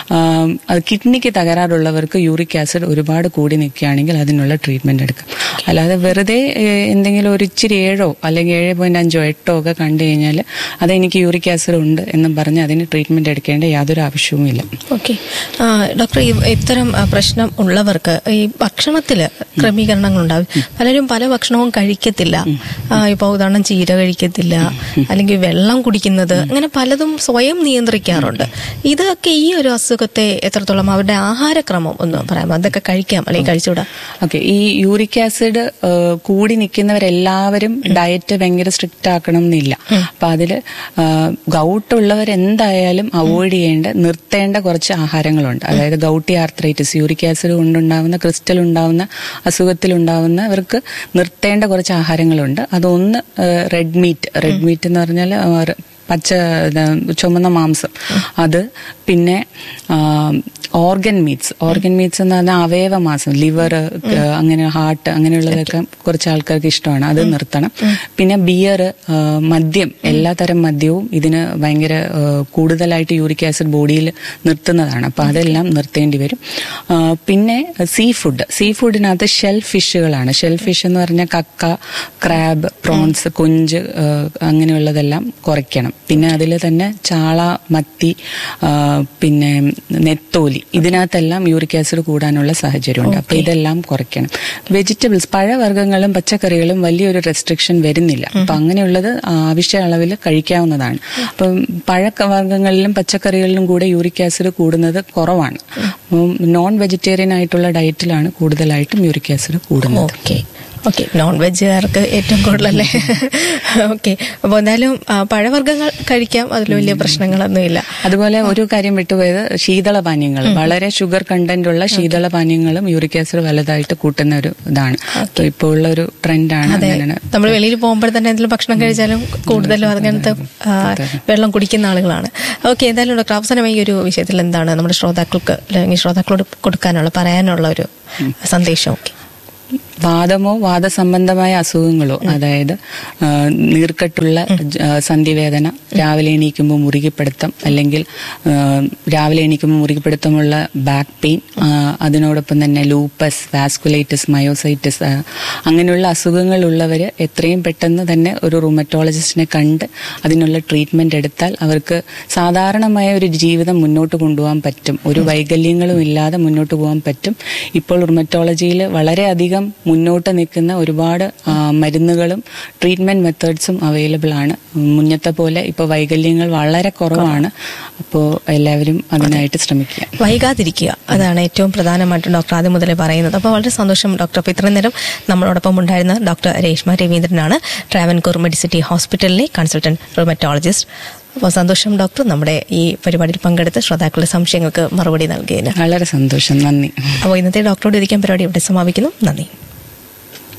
Speaker 2: കിഡ്നിക്ക് തകരാറുള്ളവർക്ക് യൂറിക് ആസിഡ് ഒരുപാട് കൂടി നിൽക്കുകയാണെങ്കിൽ അതിനുള്ള ട്രീറ്റ്മെന്റ് എടുക്കാം അല്ലാതെ വെറുതെ ഏഹ്, എന്തെങ്കിലും ഒരു ഇച്ചിരി ഏഴോ അല്ലെങ്കിൽ ഏഴ് പോയിന്റ് അഞ്ചോ എട്ടോ ഒക്കെ കണ്ടു കഴിഞ്ഞാൽ അതെനിക്ക് യൂറിക് ആസിഡ് ഉണ്ട് എന്നും പറഞ്ഞ് അതിന് ട്രീറ്റ്മെന്റ് എടുക്കേണ്ട യാതൊരു ആവശ്യവുമില്ല
Speaker 3: ഓക്കെ ഡോക്ടർ ഈ ഇത്തരം ആ, പ്രശ്നം ഉള്ളവർക്ക് ഈ ഭക്ഷണത്തിൽ ക്രമീകരണങ്ങൾ ഉണ്ടാവും പലരും പല ഭക്ഷണവും കഴിക്കത്തില്ല ആ, ഇപ്പൊ ഉദാഹരണം ചീര കഴിക്കത്തില്ല അല്ലെങ്കിൽ വെള്ളം കുടിക്കുന്നത് അങ്ങനെ പലതും സ്വയം നിയന്ത്രിക്കാറുണ്ട് ഇതൊക്കെ ഈ ഒരു അസുഖത്തെ എത്രത്തോളം അവരുടെ ആഹാരക്രമം ഒന്ന് പറയാമോ അതൊക്കെ കഴിക്കാം അല്ലെങ്കിൽ കഴിച്ചുകൂടാ
Speaker 2: ഓക്കെ ഈ യൂറിക് ആസിഡ് ഏഹ്, കൂടി നിൽക്കുന്നവരെല്ലാവരും ഡയറ്റ് ഭയങ്കര സ്ട്രിക്റ്റ് ആക്കണം എന്നില്ല അപ്പൊ അതില് ഗൗട്ട് ഉള്ളവർ എന്തായാലും അവോയ്ഡ് ചെയ്യേണ്ട നിർത്തേണ്ട കുറച്ച് ആഹാരങ്ങളുണ്ട് അതായത് ഗൗട്ടി ആർത്രൈറ്റിസ് യൂറിക് ആസിഡ് കൊണ്ടുണ്ടാവുന്ന ക്രിസ്റ്റൽ ഉണ്ടാവുന്ന അസുഖത്തിലുണ്ടാവുന്നവർക്ക് നിർത്തേണ്ട കുറച്ച് ആഹാരങ്ങളുണ്ട് അതൊന്ന് റെഡ് മീറ്റ് റെഡ് മീറ്റ് എന്ന് പറഞ്ഞാൽ പച്ച ഇത് ചുമന്ന മാംസം അത് പിന്നെ ഓർഗൻ മീറ്റ്സ് ഓർഗൻ മീറ്റ്സ് എന്ന് പറഞ്ഞാൽ അവയവ മാംസം ലിവർ അങ്ങനെ ഹാർട്ട് അങ്ങനെയുള്ളതൊക്കെ കുറച്ച് ആൾക്കാർക്ക് ഇഷ്ടമാണ് അത് നിർത്തണം പിന്നെ ബിയർ മദ്യം എല്ലാ തരം മദ്യവും ഇതിന് ഭയങ്കര ആ, കൂടുതലായിട്ട് യൂറിക് ആസിഡ് ബോഡിയിൽ നിർത്തുന്നതാണ് അപ്പൊ അതെല്ലാം നിർത്തേണ്ടി വരും ആ, പിന്നെ സീ ഫുഡ് സീ ഫുഡിനകത്ത് ഷെൽ ഫിഷുകളാണ് ഷെൽ ഫിഷ് എന്ന് പറഞ്ഞാൽ കക്ക ക്രാബ് പ്രോൺസ് കൊഞ്ച് ആ, അങ്ങനെയുള്ളതെല്ലാം കുറയ്ക്കണം പിന്നെ അതിൽ തന്നെ ചാള മത്തി ആ, പിന്നെ നെത്തോലി ഇതിനകത്തെല്ലാം യൂറിക് ആസിഡ് കൂടാനുള്ള സാഹചര്യമുണ്ട് അപ്പൊ ഇതെല്ലാം കുറയ്ക്കണം വെജിറ്റബിൾസ് പഴവർഗ്ഗങ്ങളും പച്ചക്കറികളും വലിയൊരു റെസ്ട്രിക്ഷൻ വരുന്നില്ല അപ്പൊ അങ്ങനെയുള്ളത് ആവശ്യ അളവിൽ കഴിക്കാവുന്നതാണ് അപ്പം പഴവർഗ്ഗങ്ങളിലും പച്ചക്കറികളിലും കൂടെ യൂറിക് ആസിഡ് കൂടുന്നത് കുറവാണ് അപ്പം നോൺ വെജിറ്റേറിയൻ ആയിട്ടുള്ള ഡയറ്റിലാണ് കൂടുതലായിട്ടും യൂറിക് ആസിഡ് കൂടുന്നത്
Speaker 3: ഓക്കെ ഓക്കെ നോൺ വെജുകാർക്ക് ഏറ്റവും കൂടുതലല്ലേ ഓക്കെ അപ്പോൾ എന്തായാലും ആ, പഴവർഗ്ഗങ്ങൾ കഴിക്കാം അതിൽ വലിയ പ്രശ്നങ്ങളൊന്നുമില്ല
Speaker 2: അതുപോലെ ഒരു കാര്യം വിട്ടുപോയത് ശീതളപാനീയങ്ങൾ വളരെ ഷുഗർ കണ്ടന്റ് ഉള്ള ശീതളപാനീയങ്ങളും യൂറിക് ആസിഡ് വലുതായിട്ട് കൂട്ടുന്ന ഒരു ഇതാണ് അപ്പൊ ഇപ്പോൾ ഉള്ള ഒരു ട്രെൻഡാണ്
Speaker 3: അതെ
Speaker 2: അങ്ങനെ
Speaker 3: നമ്മൾ വെളിയിൽ പോകുമ്പോൾ തന്നെ എന്തെങ്കിലും ഭക്ഷണം കഴിച്ചാലും കൂടുതലും അങ്ങനത്തെ ആ, വെള്ളം കുടിക്കുന്ന ആളുകളാണ് ഓക്കെ എന്തായാലും ഡോക്ടർ അവസാനമായി ഈ ഒരു വിഷയത്തിൽ എന്താണ് നമ്മുടെ ശ്രോതാക്കൾക്ക് അല്ലെങ്കിൽ ശ്രോതാക്കളോട് കൊടുക്കാനുള്ള പറയാനുള്ള ഒരു സന്ദേശം ഓക്കെ
Speaker 2: വാദമോ വാദസംബന്ധമായ അസുഖങ്ങളോ അതായത് ആ, നീർക്കെട്ടുള്ള ജ- ആ, സന്ധിവേദന രാവിലെ എണീക്കുമ്പോൾ മുറുകിപ്പിടുത്തം അല്ലെങ്കിൽ ആ, രാവിലെ എണീക്കുമ്പോൾ മുറുകിപ്പിടുത്തമുള്ള ബാക്ക് പെയിൻ ആ, അതിനോടൊപ്പം തന്നെ ലൂപ്പസ് വാസ്കുലൈറ്റിസ് മയോസൈറ്റിസ് ആ, അങ്ങനെയുള്ള അസുഖങ്ങളുള്ളവർ എത്രയും പെട്ടെന്ന് തന്നെ ഒരു റുമറ്റോളജിസ്റ്റിനെ കണ്ട് അതിനുള്ള ട്രീറ്റ്മെന്റ് എടുത്താൽ അവർക്ക് സാധാരണമായ ഒരു ജീവിതം മുന്നോട്ട് കൊണ്ടുപോകാൻ പറ്റും ഒരു വൈകല്യങ്ങളും ഇല്ലാതെ മുന്നോട്ട് പോകാൻ പറ്റും ഇപ്പോൾ റുമറ്റോളജിയിൽ വളരെയധികം മുന്നോട്ട് നിൽക്കുന്ന ഒരുപാട് ആ, മരുന്നുകളും ട്രീറ്റ്മെന്റ് മെത്തേഡ്സും അവൈലബിൾ ആണ് മുന്നത്തെ പോലെ ഇപ്പോൾ വൈകല്യങ്ങൾ വളരെ കുറവാണ് അപ്പോൾ എല്ലാവരും അതിനായിട്ട് ശ്രമിക്കുക
Speaker 3: വൈകാതിരിക്കുക അതാണ് ഏറ്റവും പ്രധാനമായിട്ടും ഡോക്ടർ ആദ്യം മുതലേ പറയുന്നത് അപ്പോൾ വളരെ സന്തോഷം ഡോക്ടർ അപ്പോൾ ഇത്രയും നേരം നമ്മളോടൊപ്പം ഉണ്ടായിരുന്ന ഡോക്ടർ രേഷ്മ രവീന്ദ്രനാണ് ട്രാവൻകൂർ മെഡിസിറ്റി ഹോസ്പിറ്റലിലെ കൺസൾട്ടന്റ് റൊമറ്റോളജിസ്റ്റ് അപ്പോൾ സന്തോഷം ഡോക്ടർ നമ്മുടെ ഈ പരിപാടിയിൽ പങ്കെടുത്ത് ശ്രോതാക്കളുടെ സംശയങ്ങൾക്ക് മറുപടി നൽകിയതിന്
Speaker 2: വളരെ സന്തോഷം നന്ദി
Speaker 3: അപ്പോൾ ഇന്നത്തെ ഡോക്ടറോട് ഇരിക്കാൻ പരിപാടി ഇവിടെ സമാപിക്കുന്നു നന്ദി